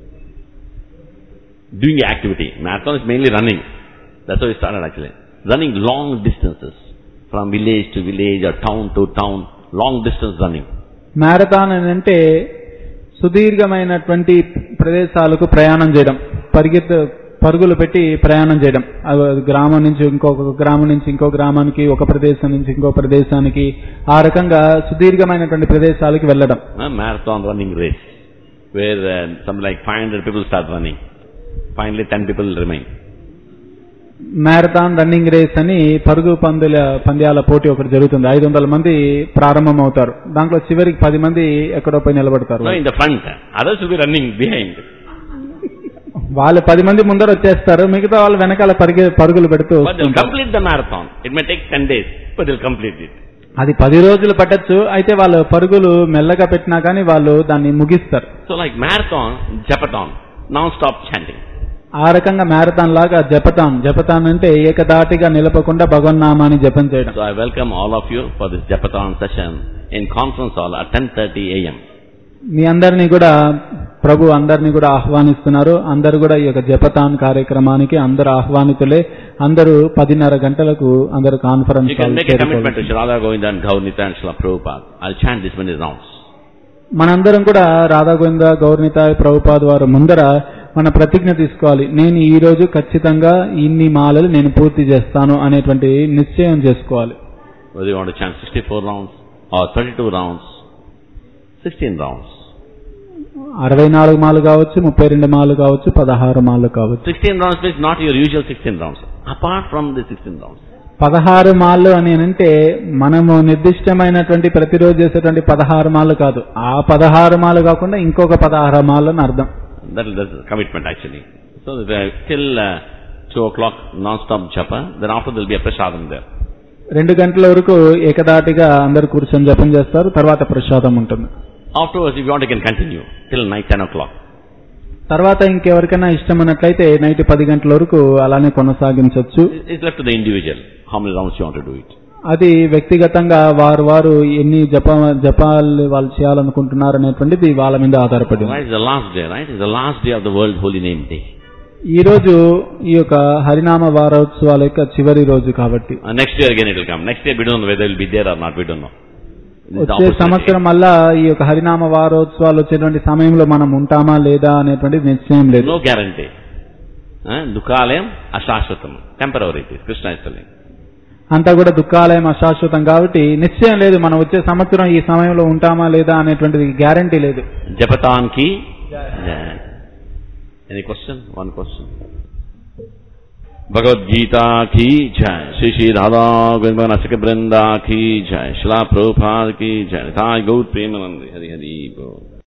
Doing activity. Marathon is mainly running. That's how it started actually. Running long distances. From village to village or town to town. Long distance running. Marathon అని అంటే సుదీర్ఘమైనటువంటి ప్రదేశాలకు ప్రయాణం చేయడం పరిగెత్తు పరుగులు పెట్టి ప్రయాణం చేయడం అది గ్రామం నుంచి ఇంకొక గ్రామం నుంచి ఇంకో గ్రామానికి ఒక ప్రదేశం నుంచి ఇంకో ప్రదేశానికి ఆ రకంగా సుదీర్ఘమైనటువంటి ప్రదేశాలకు వెళ్ళడం A marathon running race. Where uh, some like 500 people start running. Finally 10 people remain. Marathon running race అని పరుగు పందుల పంద్యాల పోటీ ఒకటి జరుగుతుంది ఐదు వందల మంది ప్రారంభం అవుతారు దాంట్లో చివరికి పది మంది ఎక్కడో పోయి నిలబడతారు No, in the front. Others will be running behind. వాళ్ళు పది మంది ముందర వచ్చేస్తారు మిగతా వాళ్ళు వెనకాల పరిగె పరుగులు పెడుతూ But they'll వస్తుంటారు. complete the marathon. It may take 10 days, but they'll complete it. అది పది రోజులు పట్టచ్చు అయితే వాళ్ళు పరుగులు మెల్లగా పెట్టినా కానీ వాళ్ళు దాన్ని ముగిస్తారు So like marathon, japathon, non-stop chanting. ఆ రకంగా మ్యారథాన్ లాగా జపతాన్ జపతాన్ అంటే ఏకదాటిగా నిలపకుండా భగవన్నామాన్ని జపం చేయడం So I welcome all of you for this japathon session in conference hall at 10.30 a.m. మీ అందరినీ కూడా ప్రభు అందరినీ కూడా ఆహ్వానిస్తున్నారు అందరు కూడా ఈ యొక్క జపతాన్ కార్యక్రమానికి అందరు ఆహ్వానితులే అందరూ పదిన్నర గంటలకు అందరు conference You can hall make a commitment to చేరుకోవాలి. Sri Radha Govinda and Gaurnita and Srila Prabhupada. I'll chant this many rounds. మనందరం కూడా రాధా గోవింద గౌరనితాయ్ ప్రభుపాద్ వారు ముందర మన ప్రతిజ్ఞ తీసుకోవాలి నేను ఈ రోజు ఖచ్చితంగా ఇన్ని మాలలు నేను పూర్తి చేస్తాను అనేటువంటి నిశ్చయం చేసుకోవాలి Whether you want to chant 64 rounds or 32 rounds, 16 rounds. అరవై నాలుగు మాలు కావచ్చు ముప్పై రెండు మాలు కావచ్చు పదహారు మాలు కావచ్చు 16 rounds means not your usual 16 rounds. Apart from the 16 rounds. పదహారు మాళ్ళు అని అంటే మనము నిర్దిష్టమైనటువంటి ప్రతిరోజు చేసేటువంటి పదహారు మాలు కాదు ఆ పదహారు మాలు కాకుండా ఇంకొక పదహారు మాలు అని అర్థం That is that's a commitment actually. So that, uh, till uh, 2 o'clock non-stop japa, then after there will be a prasadam there. రెండు గంటల వరకు ఏకదాటిగా అందరు కూర్చొని జపం చేస్తారు తర్వాత ప్రసాదం ఉంటుంది Afterwards, if you want, you can continue till night 10 o'clock. తర్వాత ఇంకెవరికైనా ఇష్టం ఉన్నట్లయితే నైట్ పది గంటల వరకు అలానే కొనసాగించవచ్చు It- It's left to the individual, how many rounds you want to do it. అది వ్యక్తిగతంగా వారు వారు ఎన్ని జప జపాలు వాళ్ళు చేయాలనుకుంటున్నారు అనేటువంటిది వాళ్ళ మీద ఆధారపడి ఉంది. Right, it's the last day, right? It's the last day of the World Holy Name Day. ఈ రోజు ఈ యొక్క హరినామ వారోత్సవాల యొక్క చివరి రోజు కాబట్టి Uh, next year again it will come. Next year we don't know whether it will be there or not, we don't know. This is the వచ్చే opportunity. సంవత్సరం మళ్ళా ఈ యొక్క హరినామ వారోత్సవాలు వచ్చేటువంటి సమయంలో మనం ఉంటామా లేదా అనేటువంటిది నిశ్చయం లేదు No guarantee. Uh, Dukalayam ashashvatam. Temporary it is. Krishna is telling. అంతా కూడా దుఃఖాలయం అశాశ్వతం కాబట్టి నిశ్చయం లేదు మనం వచ్చే సంవత్సరం ఈ సమయంలో ఉంటామా లేదా అనేటువంటిది గ్యారంటీ లేదు Japatan ki. Yeah. Any question? One question. Bhagavad Gita ki jai. Shri Shri Radha Govinda Nasika Brinda ki jai. Shila Prabhupada ki jai. Thai Gaut Premanandi. Hari Hari Bol.